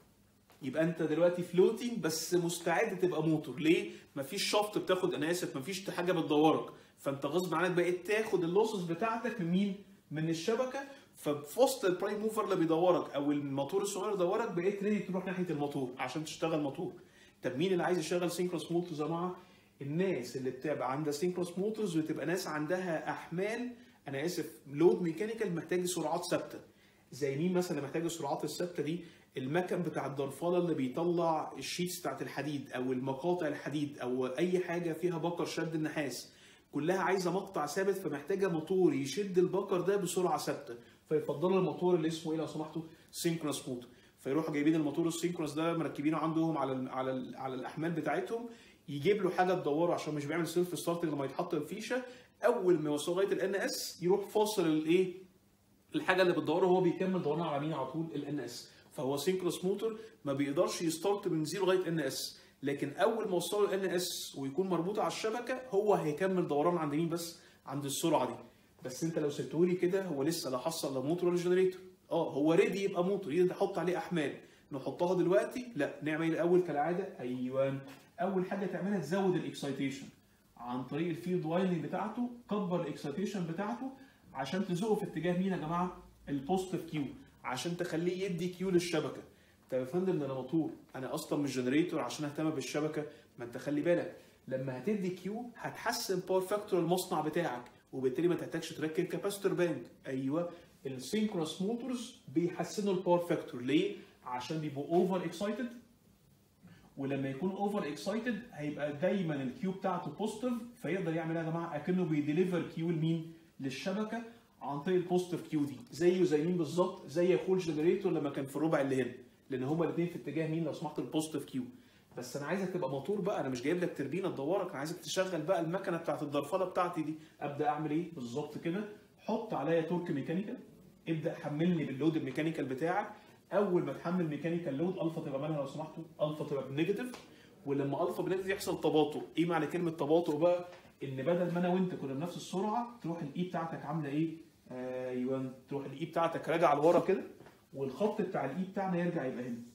يبقى انت دلوقتي فلوتنج بس مستعد تبقى موتور ليه مفيش شفط بتاخد انا اسف مفيش حاجه بتدورك فانت غصب عنك بقيت تاخد اللوسز بتاعتك من مين من الشبكه ففي وسط البرايم موفر اللي بيدورك او الموتور الصغير اللي يدورك بقيت ريدي تروح ناحيه الموتور عشان تشتغل موتور طب مين اللي عايز يشغل سينكروس موتورز يا جماعه الناس اللي بتبقى عندها سينكروس موتورز وتبقى ناس عندها احمال انا اسف لود ميكانيكال محتاج سرعات ثابته زي مين مثلا اللي محتاج السرعات الثابته دي المكن بتاع الضرفاله اللي بيطلع الشيتس بتاعت الحديد او المقاطع الحديد او اي حاجه فيها بكر شد النحاس كلها عايزه مقطع ثابت فمحتاجه موتور يشد البكر ده بسرعه ثابته فيفضلوا الموتور اللي اسمه ايه لو سمحتوا سينكرونس موتور فيروحوا جايبين الموتور السينكرونس ده مركبينه عندهم على ال على ال على الاحمال بتاعتهم يجيب له حاجه تدوره عشان مش بيعمل سيلف ستارت لما يتحط الفيشه اول ما يوصل لغايه الان اس يروح فاصل الايه الحاجه اللي بتدوره هو بيكمل دورنا على مين على طول الان اس فهو سينكروس موتور ما بيقدرش يستارت من زيرو لغايه ان اس لكن اول ما وصله ان اس ويكون مربوط على الشبكه هو هيكمل دوران عند مين بس عند السرعه دي بس انت لو سبته لي كده هو لسه لا حصل لا موتور ولا جنريتور اه هو ريدي يبقى موتور يقدر تحط عليه احمال نحطها دلوقتي لا نعمل الاول كالعاده ايوه اول حاجه تعملها تزود الاكسايتيشن عن طريق الفيلد وايندنج بتاعته كبر الاكسايتيشن بتاعته عشان تزقه في اتجاه مين يا جماعه البوزيتيف كيو عشان تخليه يدي كيو للشبكه طب يا فندم ده انا موتور انا اصلا مش جنريتور عشان اهتم بالشبكه ما انت خلي بالك لما هتدي كيو هتحسن باور فاكتور المصنع بتاعك وبالتالي ما تحتاجش تركب كاباستور بانك ايوه السينكرونس موتورز بيحسنوا الباور فاكتور ليه عشان بيبقوا اوفر اكسايتد ولما يكون اوفر اكسايتد هيبقى دايما الكيو بتاعته بوزيتيف فيقدر يعمل ايه يا جماعه اكنه بيديليفر كيو لمين للشبكه عن طريق البوزيتيف كيو دي زيه زي مين بالظبط زي اخوه الجنريتور لما كان في الربع اللي هنا لان هما الاثنين في اتجاه مين لو سمحت البوزيتيف كيو بس انا عايزك تبقى موتور بقى انا مش جايب لك تربينه تدورك انا عايزك تشغل بقى المكنه بتاعت الضرفله بتاعتي دي ابدا اعمل ايه بالظبط كده حط عليا تورك ميكانيكال ابدا حملني باللود الميكانيكال بتاعك اول ما تحمل ميكانيكال لود الفا تبقى مالها لو سمحتوا الفا تبقى بنيجاتيف ولما الفا بنيجاتيف يحصل تباطؤ ايه معنى كلمه تباطؤ بقى ان بدل ما انا وانت كنا بنفس السرعه تروح الاي بتاعتك عامله ايه ايوه تروح الاي بتاعتك راجعه لورا كده والخط بتاع الاي بتاعنا يرجع يبقى هنا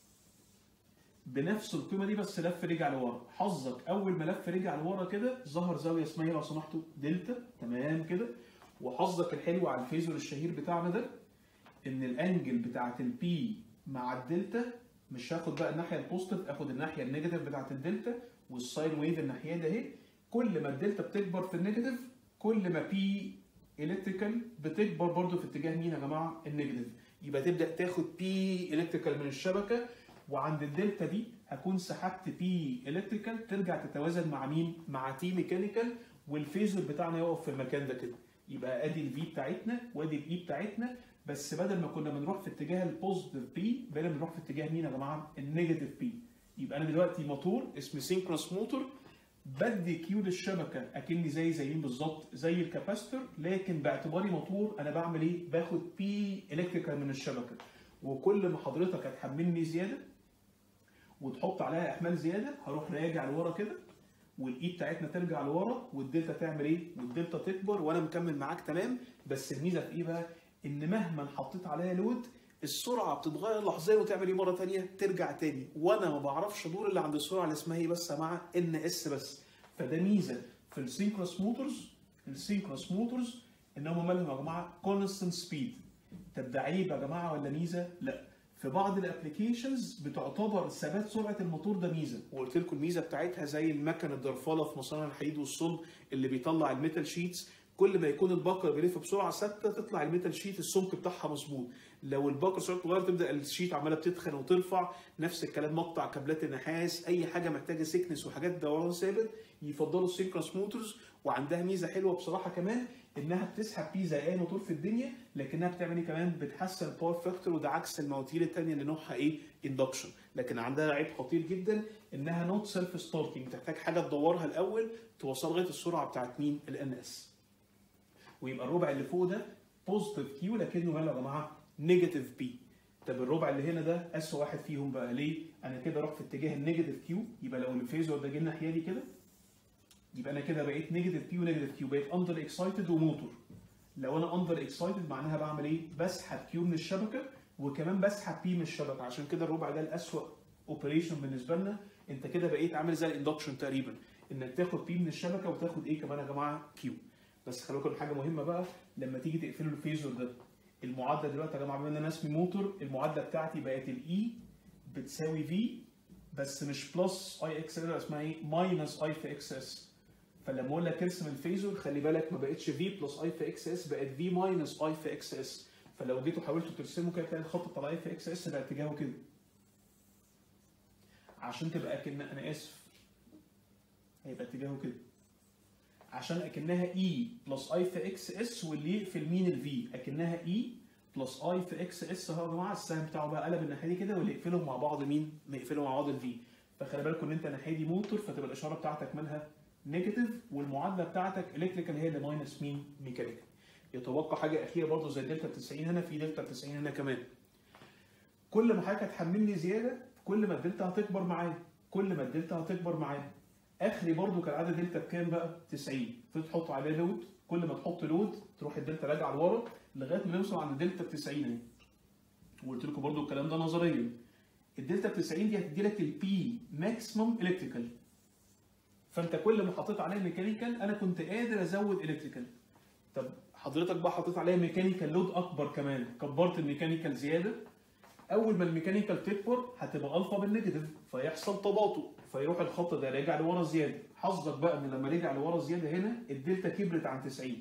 بنفس القيمه دي بس لف رجع لورا حظك اول ما لف رجع لورا كده ظهر زاويه اسمها ايه لو سمحتوا دلتا تمام كده وحظك الحلو على الفيزور الشهير بتاعنا ده ان الانجل بتاعت البي مع الدلتا مش هاخد بقى الناحيه البوزيتيف اخد الناحيه النيجاتيف بتاعت الدلتا والساين ويف الناحيه ده اهي كل ما الدلتا بتكبر في النيجاتيف كل ما بي الكتريكال بتكبر برضو في اتجاه مين يا جماعه النيجاتيف يبقى تبدا تاخد بي الكتريكال من الشبكه وعند الدلتا دي هكون سحبت بي الكتريكال ترجع تتوازن مع مين مع تي ميكانيكال والفيزور بتاعنا يقف في المكان ده كده يبقى ادي الفي بتاعتنا وادي الاي بتاعتنا بس بدل ما كنا بنروح في اتجاه البوزيتيف بي بقينا بنروح في اتجاه مين يا جماعه النيجاتيف بي يبقى انا دلوقتي موتور اسمه سينكرونس موتور بدي كيو للشبكه اكني زي زي مين بالظبط زي الكاباستور لكن باعتباري موتور انا بعمل ايه باخد بي الكتريكال من الشبكه وكل ما حضرتك هتحملني زياده وتحط عليها احمال زياده هروح راجع لورا كده والاي بتاعتنا ترجع لورا والدلتا تعمل ايه والدلتا تكبر وانا مكمل معاك تمام بس الميزه في ايه بقى ان مهما حطيت عليها لود السرعه بتتغير لحظيا وتعمل ايه مره ثانيه ترجع تاني وانا ما بعرفش ادور اللي عند السرعه اللي اسمها ايه بس مع ان اس بس فده ميزه في السينكروس موتورز السينكروس موتورز ان هم مالهم يا جماعه كونستنت سبيد طب ده عيب يا جماعه ولا ميزه؟ لا في بعض الابلكيشنز بتعتبر ثبات سرعه الموتور ده ميزه وقلت لكم الميزه بتاعتها زي المكن الضرفاله في مصانع الحديد والصلب اللي بيطلع الميتال شيتس كل ما يكون البكر بيلف بسرعه ثابته تطلع الميتال شيت السمك بتاعها مظبوط لو البكر سرعته صغيره تبدا الشيت عماله بتتخن وترفع نفس الكلام مقطع كابلات النحاس اي حاجه محتاجه سيكنس وحاجات دوران ثابت يفضلوا السينكروس موتورز وعندها ميزه حلوه بصراحه كمان انها بتسحب بيه زي اي موتور في الدنيا لكنها بتعمل ايه كمان بتحسن الباور فاكتور وده عكس المواتير الثانيه اللي نوعها ايه اندكشن لكن عندها عيب خطير جدا انها نوت سيلف ستارتنج تحتاج حاجه تدورها الاول توصل لغايه السرعه بتاعت مين الان اس ويبقى الربع اللي فوق ده بوزيتيف كيو لكنه ماله يا جماعه نيجاتيف بي طب الربع اللي هنا ده اسوء واحد فيهم بقى ليه؟ انا كده رحت في اتجاه النيجاتيف كيو يبقى لو الفيزور ده جه الناحيه دي كده يبقى انا كده بقيت نيجاتيف كيو نيجاتيف كيو بقيت اندر اكسايتد وموتور لو انا اندر اكسايتد معناها بعمل ايه؟ بسحب كيو من الشبكه وكمان بسحب بي من الشبكه عشان كده الربع ده الاسوء اوبريشن بالنسبه لنا انت كده بقيت عامل زي الاندكشن تقريبا انك تاخد بي من الشبكه وتاخد ايه كمان يا جماعه كيو بس خلي بالكم حاجه مهمه بقى لما تيجي تقفلوا الفيزور ده المعادله دلوقتي يا جماعه بما ان انا اسمي موتور المعادله بتاعتي بقت الاي بتساوي في بس مش بلس اي اكس اس اسمها ايه ماينس اي في اكس اس فلما اقول لك ارسم الفيزور خلي بالك ما بقتش في بلس اي في اكس اس بقت في ماينس اي في اكس اس فلو جيتوا حاولتوا ترسموا كده تلاقي الخط بتاع اي في اكس اس بقى اتجاهه كده عشان تبقى اكن انا اسف هيبقى اتجاهه كده عشان اكنها اي بلس اي في اكس اس واللي يقفل مين الفي اكنها اي بلس اي في اكس اس اهو يا جماعه السهم بتاعه بقى قلب الناحيه دي كده واللي يقفلهم مع بعض مين؟ ما يقفلوا مع بعض الفي فخلي بالكم ان انت الناحيه دي موتور فتبقى الاشاره بتاعتك مالها نيجاتيف والمعادله بتاعتك الكتريكال هي اللي ماينس مين؟ ميكانيكال يتوقع حاجه اخيره برضه زي دلتا 90 هنا في دلتا 90 هنا كمان كل ما حضرتك هتحملني زياده كل ما الدلتا هتكبر معايا كل ما الدلتا هتكبر معايا اخري برضو كان عدد دلتا بكام بقى 90 فتحط عليه لود كل ما تحط لود تروح الدلتا راجعه لورا لغايه ما نوصل عند الدلتا ب 90 اهي وقلت لكم برضو الكلام ده نظريا الدلتا ب 90 دي هتدي لك البي ماكسيمم الكتريكال فانت كل ما حطيت عليها ميكانيكال انا كنت قادر ازود الكتريكال طب حضرتك بقى حطيت عليها ميكانيكال لود اكبر كمان كبرت الميكانيكال زياده اول ما الميكانيكال تكبر هتبقى الفا بالنيجاتيف فيحصل تباطؤ فيروح الخط ده راجع لورا زياده حظك بقى ان لما رجع لورا زياده هنا الدلتا كبرت عن 90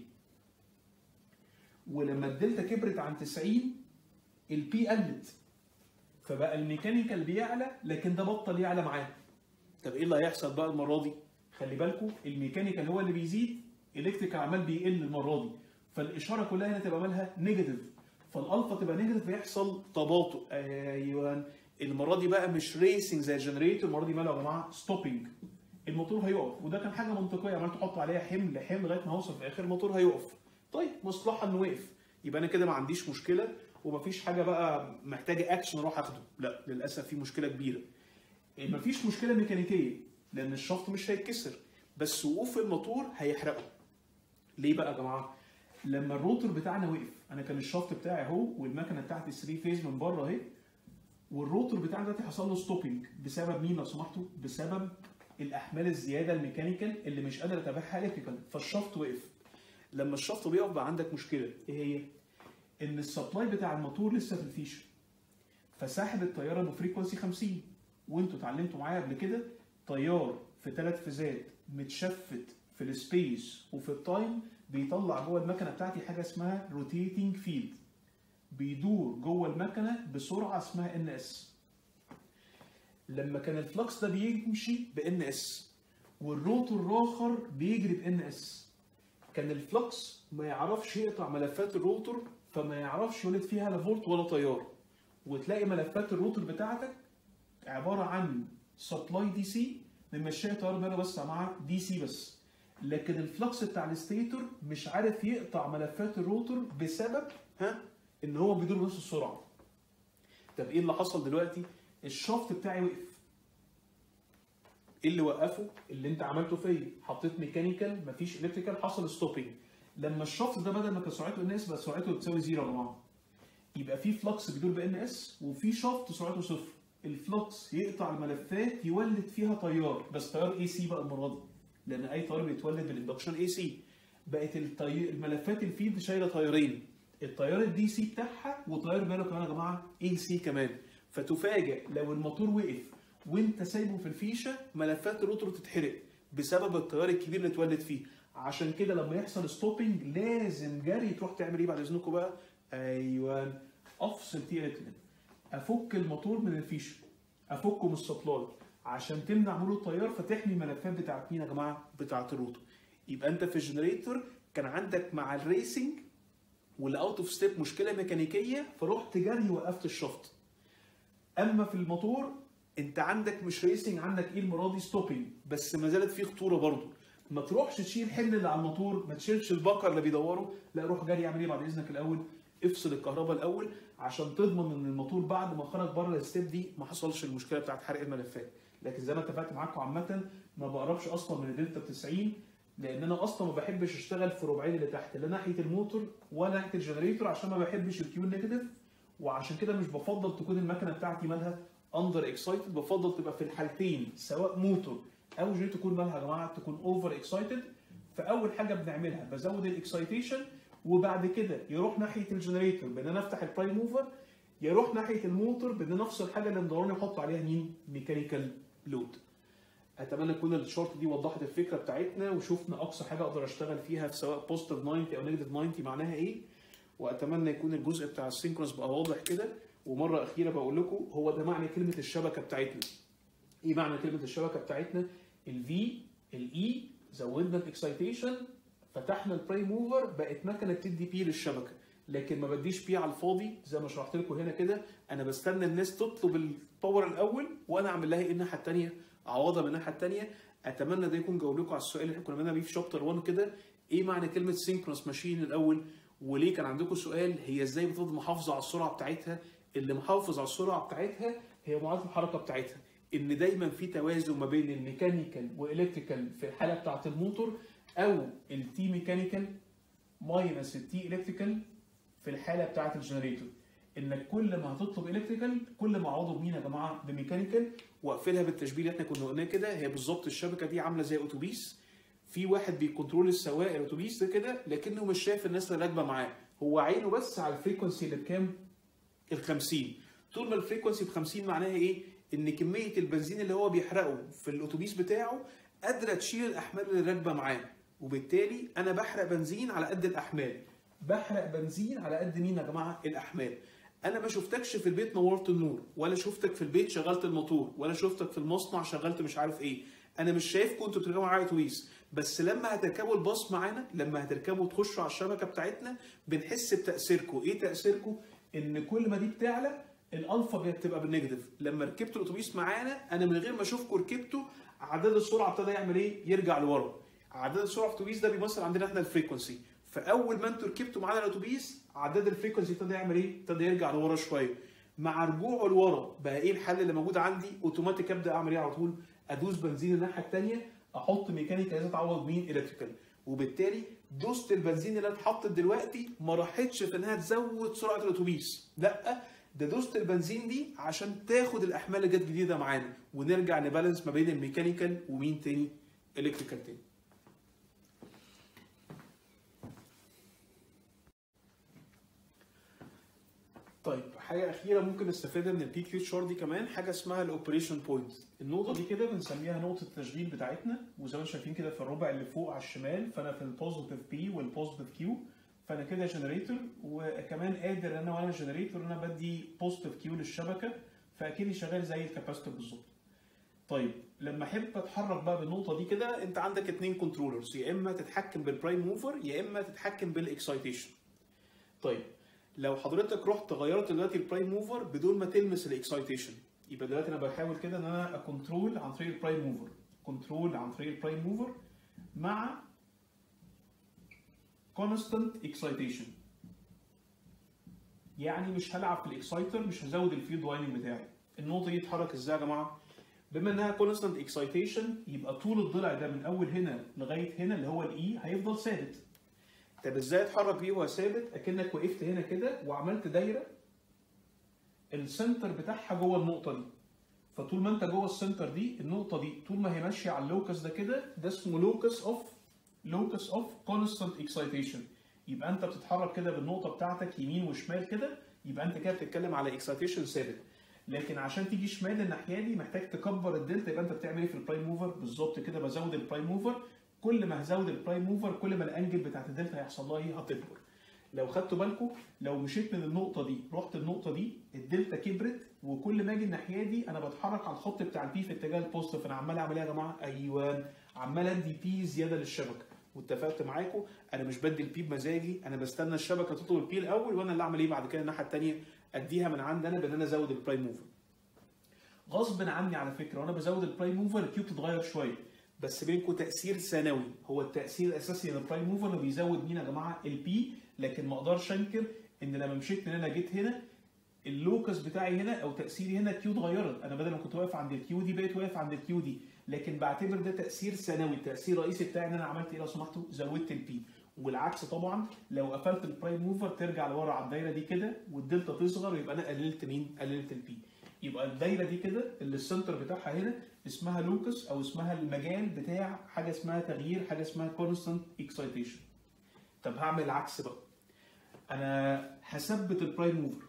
ولما الدلتا كبرت عن 90 البي قلت فبقى الميكانيكال بيعلى لكن ده بطل يعلى معاه طب ايه اللي هيحصل بقى المره دي خلي بالكم الميكانيكال هو اللي بيزيد الكتريكال عمال بيقل المره دي فالاشاره كلها هنا تبقى مالها نيجاتيف فالالفا تبقى نيجاتيف فيحصل تباطؤ ايوه المره دي بقى مش ريسنج زي الجنريتور المره دي ماله يا جماعه ستوبنج الموتور هيقف وده كان حاجه منطقيه عمال تحط عليها حمل حمل لغايه ما اوصل في الاخر الموتور هيقف طيب مصلحه انه وقف يبقى انا كده ما عنديش مشكله ومفيش حاجه بقى محتاجه اكشن اروح اخده لا للاسف في مشكله كبيره مفيش مشكله ميكانيكيه لان الشفط مش هيتكسر بس وقوف الموتور هيحرقه ليه بقى يا جماعه لما الروتور بتاعنا وقف انا كان الشفط بتاعي اهو والمكنه بتاعتي 3 فيز من بره اهي والروتور بتاعنا دلوقتي حصل له ستوبنج بسبب مين لو سمحتوا؟ بسبب الاحمال الزياده الميكانيكال اللي مش قادر اتابعها الكتريكال فالشفط وقف لما الشفط بيقف بقى عندك مشكله ايه هي؟ ان السبلاي بتاع الموتور لسه في الفيشه فساحب التيار بفريكونسي 50 وانتوا اتعلمتوا معايا قبل كده تيار في ثلاث فيزات متشفت في السبيس وفي التايم بيطلع جوه المكنه بتاعتي حاجه اسمها روتيتنج فيلد بيدور جوه المكنه بسرعه اسمها ان اس لما كان الفلكس ده بيمشي بان اس والروتور الاخر بيجري بان اس كان الفلكس ما يعرفش يقطع ملفات الروتور فما يعرفش يولد فيها لا فولت ولا تيار وتلاقي ملفات الروتور بتاعتك عباره عن سبلاي دي سي ممشيه تيار ماله بس مع دي سي بس لكن الفلكس بتاع الستيتور مش عارف يقطع ملفات الروتور بسبب ها ان هو بيدور بنفس السرعه طب ايه اللي حصل دلوقتي الشافت بتاعي وقف ايه اللي وقفه اللي انت عملته فيا حطيت ميكانيكال مفيش الكتريكال حصل ستوبنج لما الشافت ده بدل ما كان سرعته ان اس بقى سرعته بتساوي زيرو يا جماعه يبقى في فلكس بيدور بان اس وفي شافت سرعته صفر الفلكس يقطع الملفات يولد فيها تيار بس تيار اي سي بقى المره دي لان اي تيار بيتولد بالاندكشن اي سي بقت التي... الملفات الفيلد شايله تيارين التيار الدي سي بتاعها وتيار ماله كمان يا جماعه اي سي كمان فتفاجئ لو الموتور وقف وانت سايبه في الفيشه ملفات الروتور تتحرق بسبب التيار الكبير اللي اتولد فيه عشان كده لما يحصل ستوبنج لازم جري تروح تعمل ايه بعد اذنكم بقى ايوه افصل تي الكتريك افك الموتور من الفيشه افكه من السبلاي عشان تمنع مرور التيار فتحمي الملفات بتاعت مين يا جماعه؟ بتاعت الروتور. يبقى انت في الجنريتور كان عندك مع الريسنج والاوت اوف ستيب مشكله ميكانيكيه فرحت جري وقفت الشفط. اما في الموتور انت عندك مش ريسنج عندك ايه المره ستوبنج بس ما زالت في خطوره برضه ما تروحش تشيل حمل اللي على الموتور ما تشيلش البكر اللي بيدوروا لا روح جري اعمل ايه بعد اذنك الاول افصل الكهرباء الاول عشان تضمن ان الموتور بعد ما خرج بره الستيب دي ما حصلش المشكله بتاعت حرق الملفات لكن زي ما اتفقت معاكم عامه ما بقربش اصلا من الدلتا 90 لان انا اصلا ما بحبش اشتغل في ربعين اللي تحت لا ناحيه الموتور ولا ناحيه الجنريتور عشان ما بحبش الكيو نيجاتيف وعشان كده مش بفضل تكون المكنه بتاعتي مالها اندر اكسايتد بفضل تبقى في الحالتين سواء موتور او جنريتور تكون مالها يا جماعه تكون اوفر اكسايتد فاول حاجه بنعملها بزود الاكسايتيشن وبعد كده يروح ناحيه الجنريتور بان انا افتح البرايم موفر يروح ناحيه الموتور بان نفس الحاجه اللي مدوراني احط عليها مين؟ ميكانيكال لود. اتمنى تكون الشورت دي وضحت الفكره بتاعتنا وشفنا اقصى حاجه اقدر اشتغل فيها في سواء بوزيتيف 90 او نيجاتيف 90 معناها ايه واتمنى يكون الجزء بتاع السينكرونس بقى واضح كده ومره اخيره بقول لكم هو ده معنى كلمه الشبكه بتاعتنا ايه معنى كلمه الشبكه بتاعتنا الفي الاي زودنا الاكسايتيشن فتحنا البراي موفر بقت مكنه بتدي بي للشبكه لكن ما بديش بي على الفاضي زي ما شرحت لكم هنا كده انا بستنى الناس تطلب الباور الاول وانا اعمل لها ايه الناحيه الثانيه اعوضها من الناحيه الثانيه اتمنى ده يكون جاوب لكم على السؤال اللي احنا كنا بنعمل بيه في شابتر 1 كده ايه معنى كلمه سينكرونس ماشين الاول وليه كان عندكم سؤال هي ازاي بتفضل محافظه على السرعه بتاعتها اللي محافظ على السرعه بتاعتها هي معادله الحركه بتاعتها ان دايما في توازن ما بين الميكانيكال والالكتريكال في الحاله بتاعه الموتور او التي ميكانيكال ماينس التي الكتريكال في الحاله بتاعه الجنريتور انك كل ما هتطلب الكتريكال كل ما اعوضه بمين يا جماعه بميكانيكال واقفلها بالتشبيه اللي احنا كنا قلناه كده هي بالظبط الشبكه دي عامله زي اتوبيس في واحد بيكنترول السواق الاتوبيس ده كده لكنه مش شايف الناس اللي راكبه معاه هو عينه بس على الفريكونسي اللي بكام ال 50 طول ما الفريكونسي ب 50 معناها ايه ان كميه البنزين اللي هو بيحرقه في الاتوبيس بتاعه قادره تشيل الاحمال اللي راكبه معاه وبالتالي انا بحرق بنزين على قد الاحمال بحرق بنزين على قد مين يا جماعه الاحمال انا ما شفتكش في البيت نورت النور ولا شفتك في البيت شغلت الموتور ولا شفتك في المصنع شغلت مش عارف ايه انا مش شايفكم انتوا بتركبوا معايا اتوبيس بس لما هتركبوا الباص معانا لما هتركبوا تخشوا على الشبكه بتاعتنا بنحس بتاثيركم ايه تاثيركم ان كل ما دي بتعلى الالفا بتبقى بالنيجاتيف لما ركبتوا الاتوبيس معانا انا من غير ما اشوفكم ركبتوا عدد السرعه ابتدى يعمل ايه يرجع لورا عدد السرعه في الاتوبيس ده بيمثل عندنا احنا الفريكونسي فاول ما انتوا ركبتوا معانا الاتوبيس عدد الفريكونسي ابتدى يعمل ايه ابتدى يرجع لورا شويه مع رجوعه لورا بقى ايه الحل اللي موجود عندي اوتوماتيك ابدا اعمل ايه على طول ادوس بنزين الناحيه الثانيه احط ميكانيكا عايزه تعوض مين الكتريكال وبالتالي دوست البنزين اللي اتحطت دلوقتي ما راحتش في انها تزود سرعه الاتوبيس لا ده دوست البنزين دي عشان تاخد الاحمال اللي جت جديده معانا ونرجع نبالانس ما بين الميكانيكال ومين تاني الكتريكال تاني طيب حاجه اخيره ممكن نستفادها من البي كيو شار دي كمان حاجه اسمها الاوبريشن بوينت النقطه دي كده بنسميها نقطه التشغيل بتاعتنا وزي ما شايفين كده في الربع اللي فوق على الشمال فانا في البوزيتيف بي والبوزيتيف كيو فانا كده جنريتور وكمان قادر انا وانا جنريتور انا بدي بوزيتيف كيو للشبكه فاكني شغال زي الكاباستور بالظبط طيب لما احب اتحرك بقى بالنقطه دي كده انت عندك اتنين كنترولرز يا اما تتحكم بالبرايم موفر يا اما تتحكم بالاكسايتيشن طيب لو حضرتك رحت غيرت دلوقتي البرايم موفر بدون ما تلمس الاكسايتيشن يبقى دلوقتي انا بحاول كده ان انا اكنترول عن طريق البرايم موفر كنترول عن طريق البرايم موفر مع constant excitation يعني مش هلعب في الاكسايتر مش هزود الفيلد وايننج بتاعي النقطه دي تتحرك ازاي يا جماعه بما انها constant excitation يبقى طول الضلع ده من اول هنا لغايه هنا اللي هو الاي هيفضل ثابت طب ازاي اتحرك بيه وهو ثابت اكنك وقفت هنا كده وعملت دايره السنتر بتاعها جوه النقطه دي فطول ما انت جوه السنتر دي النقطه دي طول ما هي ماشيه على اللوكس ده كده ده اسمه لوكس اوف لوكس اوف كونستانت اكسايتيشن يبقى انت بتتحرك كده بالنقطه بتاعتك يمين وشمال كده يبقى انت كده بتتكلم على اكسايتيشن ثابت لكن عشان تيجي شمال للناحيه دي محتاج تكبر الدلتا يبقى انت بتعمل ايه في البرايم موفر بالظبط كده بزود البرايم موفر كل ما هزود البرايم موفر كل ما الانجل بتاعت الدلتا هيحصل لها ايه هتكبر لو خدتوا بالكم لو مشيت من النقطه دي رحت النقطه دي الدلتا كبرت وكل ما اجي الناحيه دي انا بتحرك على الخط بتاع البي في اتجاه البوزيتيف انا عمال اعمل ايه يا جماعه ايوه عمال ادي بي زياده للشبكه واتفقت معاكم انا مش بدي البي بمزاجي انا بستنى الشبكه تطلب البي الاول وانا اللي اعمل ايه بعد كده الناحيه الثانيه اديها من عندي انا بان انا ازود البرايم موفر غصب عني على فكره وانا بزود البرايم موفر الكيو بتتغير شويه بس بينكم تاثير ثانوي هو التاثير الاساسي للبرايم موفر انه بيزود مين يا جماعه البي لكن ما اقدرش انكر ان لما مشيت من هنا جيت هنا اللوكس بتاعي هنا او تاثيري هنا كيو اتغيرت انا بدل ما كنت واقف عند الكيو دي بقيت واقف عند الكيو دي لكن بعتبر ده تاثير ثانوي التاثير الرئيسي بتاعي ان انا عملت ايه لو سمحتوا زودت البي والعكس طبعا لو قفلت البرايم موفر ترجع لورا على الدايره دي كده والدلتا تصغر ويبقى انا قللت مين قللت البي يبقى الدايره دي كده اللي السنتر بتاعها هنا اسمها لوكس او اسمها المجال بتاع حاجه اسمها تغيير حاجه اسمها كونستانت اكسايتيشن طب هعمل العكس بقى انا هثبت البرايم موفر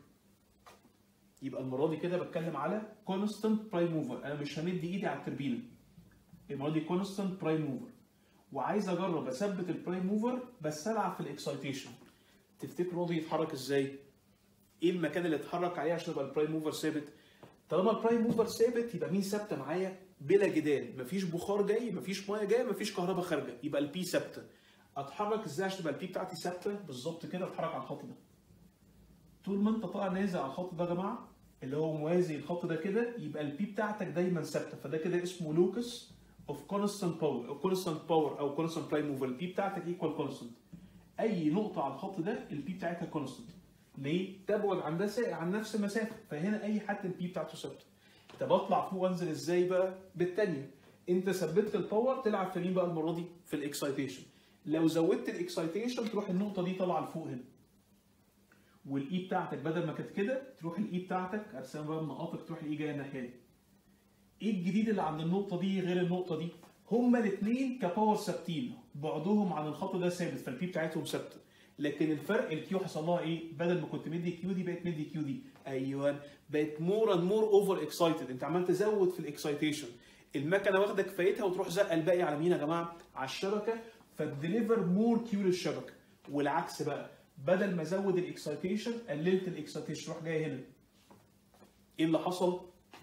يبقى المره دي كده بتكلم على كونستانت برايم موفر انا مش همد ايدي على التربينه المره دي كونستانت برايم موفر وعايز اجرب اثبت البرايم موفر بس العب في الاكسايتيشن تفتكروا ده يتحرك ازاي؟ ايه المكان اللي اتحرك عليه عشان يبقى البرايم موفر ثابت؟ طالما البرايم موفر ثابت يبقى مين ثابته معايا؟ بلا جدال مفيش بخار جاي مفيش ميه جايه مفيش كهرباء خارجه يبقى البي ثابته اتحرك ازاي عشان تبقى البي بتاعتي ثابته بالظبط كده اتحرك على الخط ده طول ما انت طالع نازل على الخط ده يا جماعه اللي هو موازي الخط ده كده يبقى البي بتاعتك دايما ثابته فده كده اسمه لوكس اوف كونستانت باور او كونستانت باور او كونستانت برايم موفر البي بتاعتك ايكوال كونستانت اي نقطه على الخط ده البي بتاعتها كونستانت ليه؟ تبعد عن ده عن نفس المسافه فهنا اي حد البي بتاعته ثابته طب اطلع فوق وانزل ازاي بقى؟ بالثانيه انت ثبتت الباور تلعب في مين بقى المره دي؟ في الاكسايتيشن لو زودت الاكسايتيشن تروح النقطه دي طالعه لفوق هنا والاي بتاعتك بدل ما كانت كده تروح الاي بتاعتك ارسم بقى مناطق تروح الاي جايه الناحيه دي ايه الجديد اللي عند النقطه دي غير النقطه دي هما الاثنين كباور ثابتين بعدهم عن الخط ده ثابت فالبي بتاعتهم ثابته لكن الفرق الكيو حصل لها ايه بدل ما كنت مدي كيو دي بقت مدي كيو دي ايوه بقت مور اند مور اوفر اكسايتد انت عمال تزود في الاكسايتيشن المكنه واخده كفايتها وتروح زقه الباقي على مين يا جماعه على الشبكه فتديليفر مور كيو للشبكه والعكس بقى بدل ما ازود الاكسايتيشن قللت الاكسايتيشن روح جاي هنا ايه اللي حصل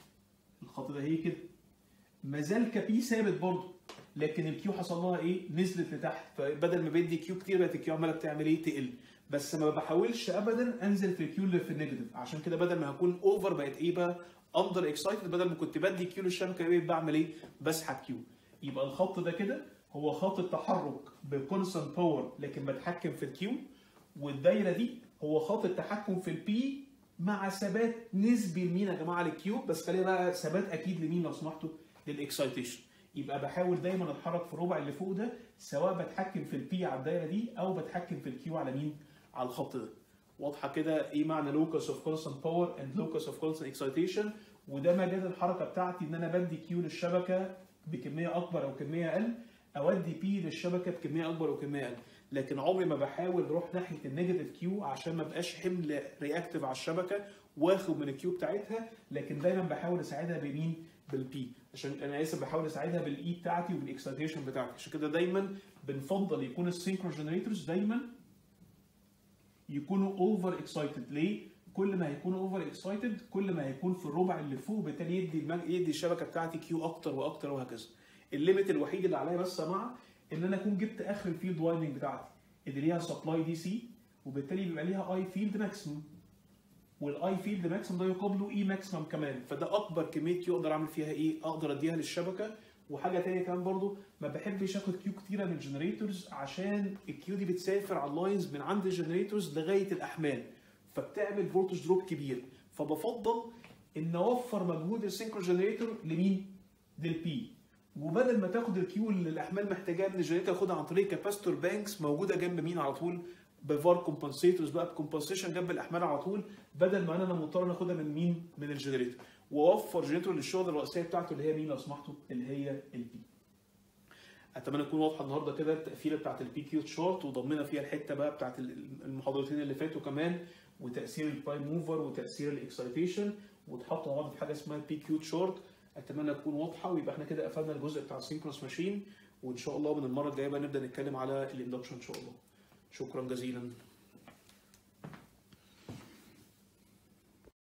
الخط ده هي كده ما زال كبي ثابت برضه لكن الكيو حصل لها ايه نزلت لتحت فبدل ما بدي كيو كتير بقت الكيو عماله بتعمل ايه تقل بس ما بحاولش ابدا انزل في الكيو اللي في النيجاتيف عشان كده بدل ما هكون اوفر بقت ايه بقى اندر اكسايتد بدل ما كنت بدي كيو للشبكه بقيت بعمل ايه بسحب كيو يبقى الخط ده كده هو خط التحرك بكونستانت باور لكن بتحكم في الكيو والدايره دي هو خط التحكم في البي مع ثبات نسبي لمين يا جماعه للكيو بس خلينا بقى ثبات اكيد لمين لو سمحتوا للاكسايتيشن يبقى بحاول دايما اتحرك في الربع اللي فوق ده سواء بتحكم في البي على الدايره دي او بتحكم في الكيو على مين على الخط ده واضحه كده ايه معنى لوكس اوف كونستانت باور اند لوكس اوف كونستانت اكسايتيشن وده مجال الحركه بتاعتي ان انا بدي كيو للشبكه بكميه اكبر او كميه اقل اودي بي للشبكه بكميه اكبر وكميه اقل لكن عمري ما بحاول اروح ناحيه النيجاتيف كيو عشان ما بقاش حمل رياكتيف على الشبكه واخد من الكيو بتاعتها لكن دايما بحاول اساعدها بمين بالبي عشان انا اسف بحاول اساعدها بالاي بتاعتي وبالاكسايتيشن بتاعتي عشان كده دايما بنفضل يكون السينكرو جنريتورز دايما يكونوا اوفر اكسايتد ليه؟ كل ما هيكونوا اوفر اكسايتد كل ما هيكون في الربع اللي فوق بالتالي يدي المج... يدي الشبكه بتاعتي كيو اكتر واكتر وهكذا. الليميت الوحيد اللي عليا بس يا جماعه ان انا اكون جبت اخر الفيلد وايندنج بتاعتي اللي ليها سبلاي دي سي وبالتالي بيبقى ليها اي فيلد ماكسيمم والاي فيلد ماكسيمم ده يقابله اي ماكسيمم كمان فده اكبر كميه كيو اقدر اعمل فيها ايه اقدر اديها للشبكه وحاجه تانية كمان برضو ما بحبش اخد كيو كتيره من الجنريتورز عشان الكيو دي بتسافر على اللاينز من عند الجنريتورز لغايه الاحمال فبتعمل فولتج دروب كبير فبفضل ان اوفر مجهود السينكرو جنريتور لمين؟ للبي وبدل ما تاخد الكيو اللي الاحمال محتاجاها من الجنريتور تاخدها عن طريق كاباستور بانكس موجوده جنب مين على طول بفار كومبنسيتورز بقى بكومبنسيشن جنب الاحمال على طول بدل ما انا مضطر اخدها من مين؟ من الجنريتور واوفر جنريتور للشغل الرئيسيه بتاعته اللي هي مين لو سمحتوا؟ اللي هي البي. اتمنى تكون واضحه النهارده كده التقفيله بتاعت البي كيو شورت وضمنا فيها الحته بقى بتاعت المحاضرتين اللي فاتوا كمان وتاثير البرايم موفر وتاثير الاكسايتيشن وتحطوا مع بعض في حاجه اسمها البي كيو شورت اتمنى تكون واضحه ويبقى احنا كده قفلنا الجزء بتاع السينكرونس ماشين وان شاء الله من المره الجايه بقى نبدا نتكلم على الاندكشن ان شاء الله شكرا جزيلا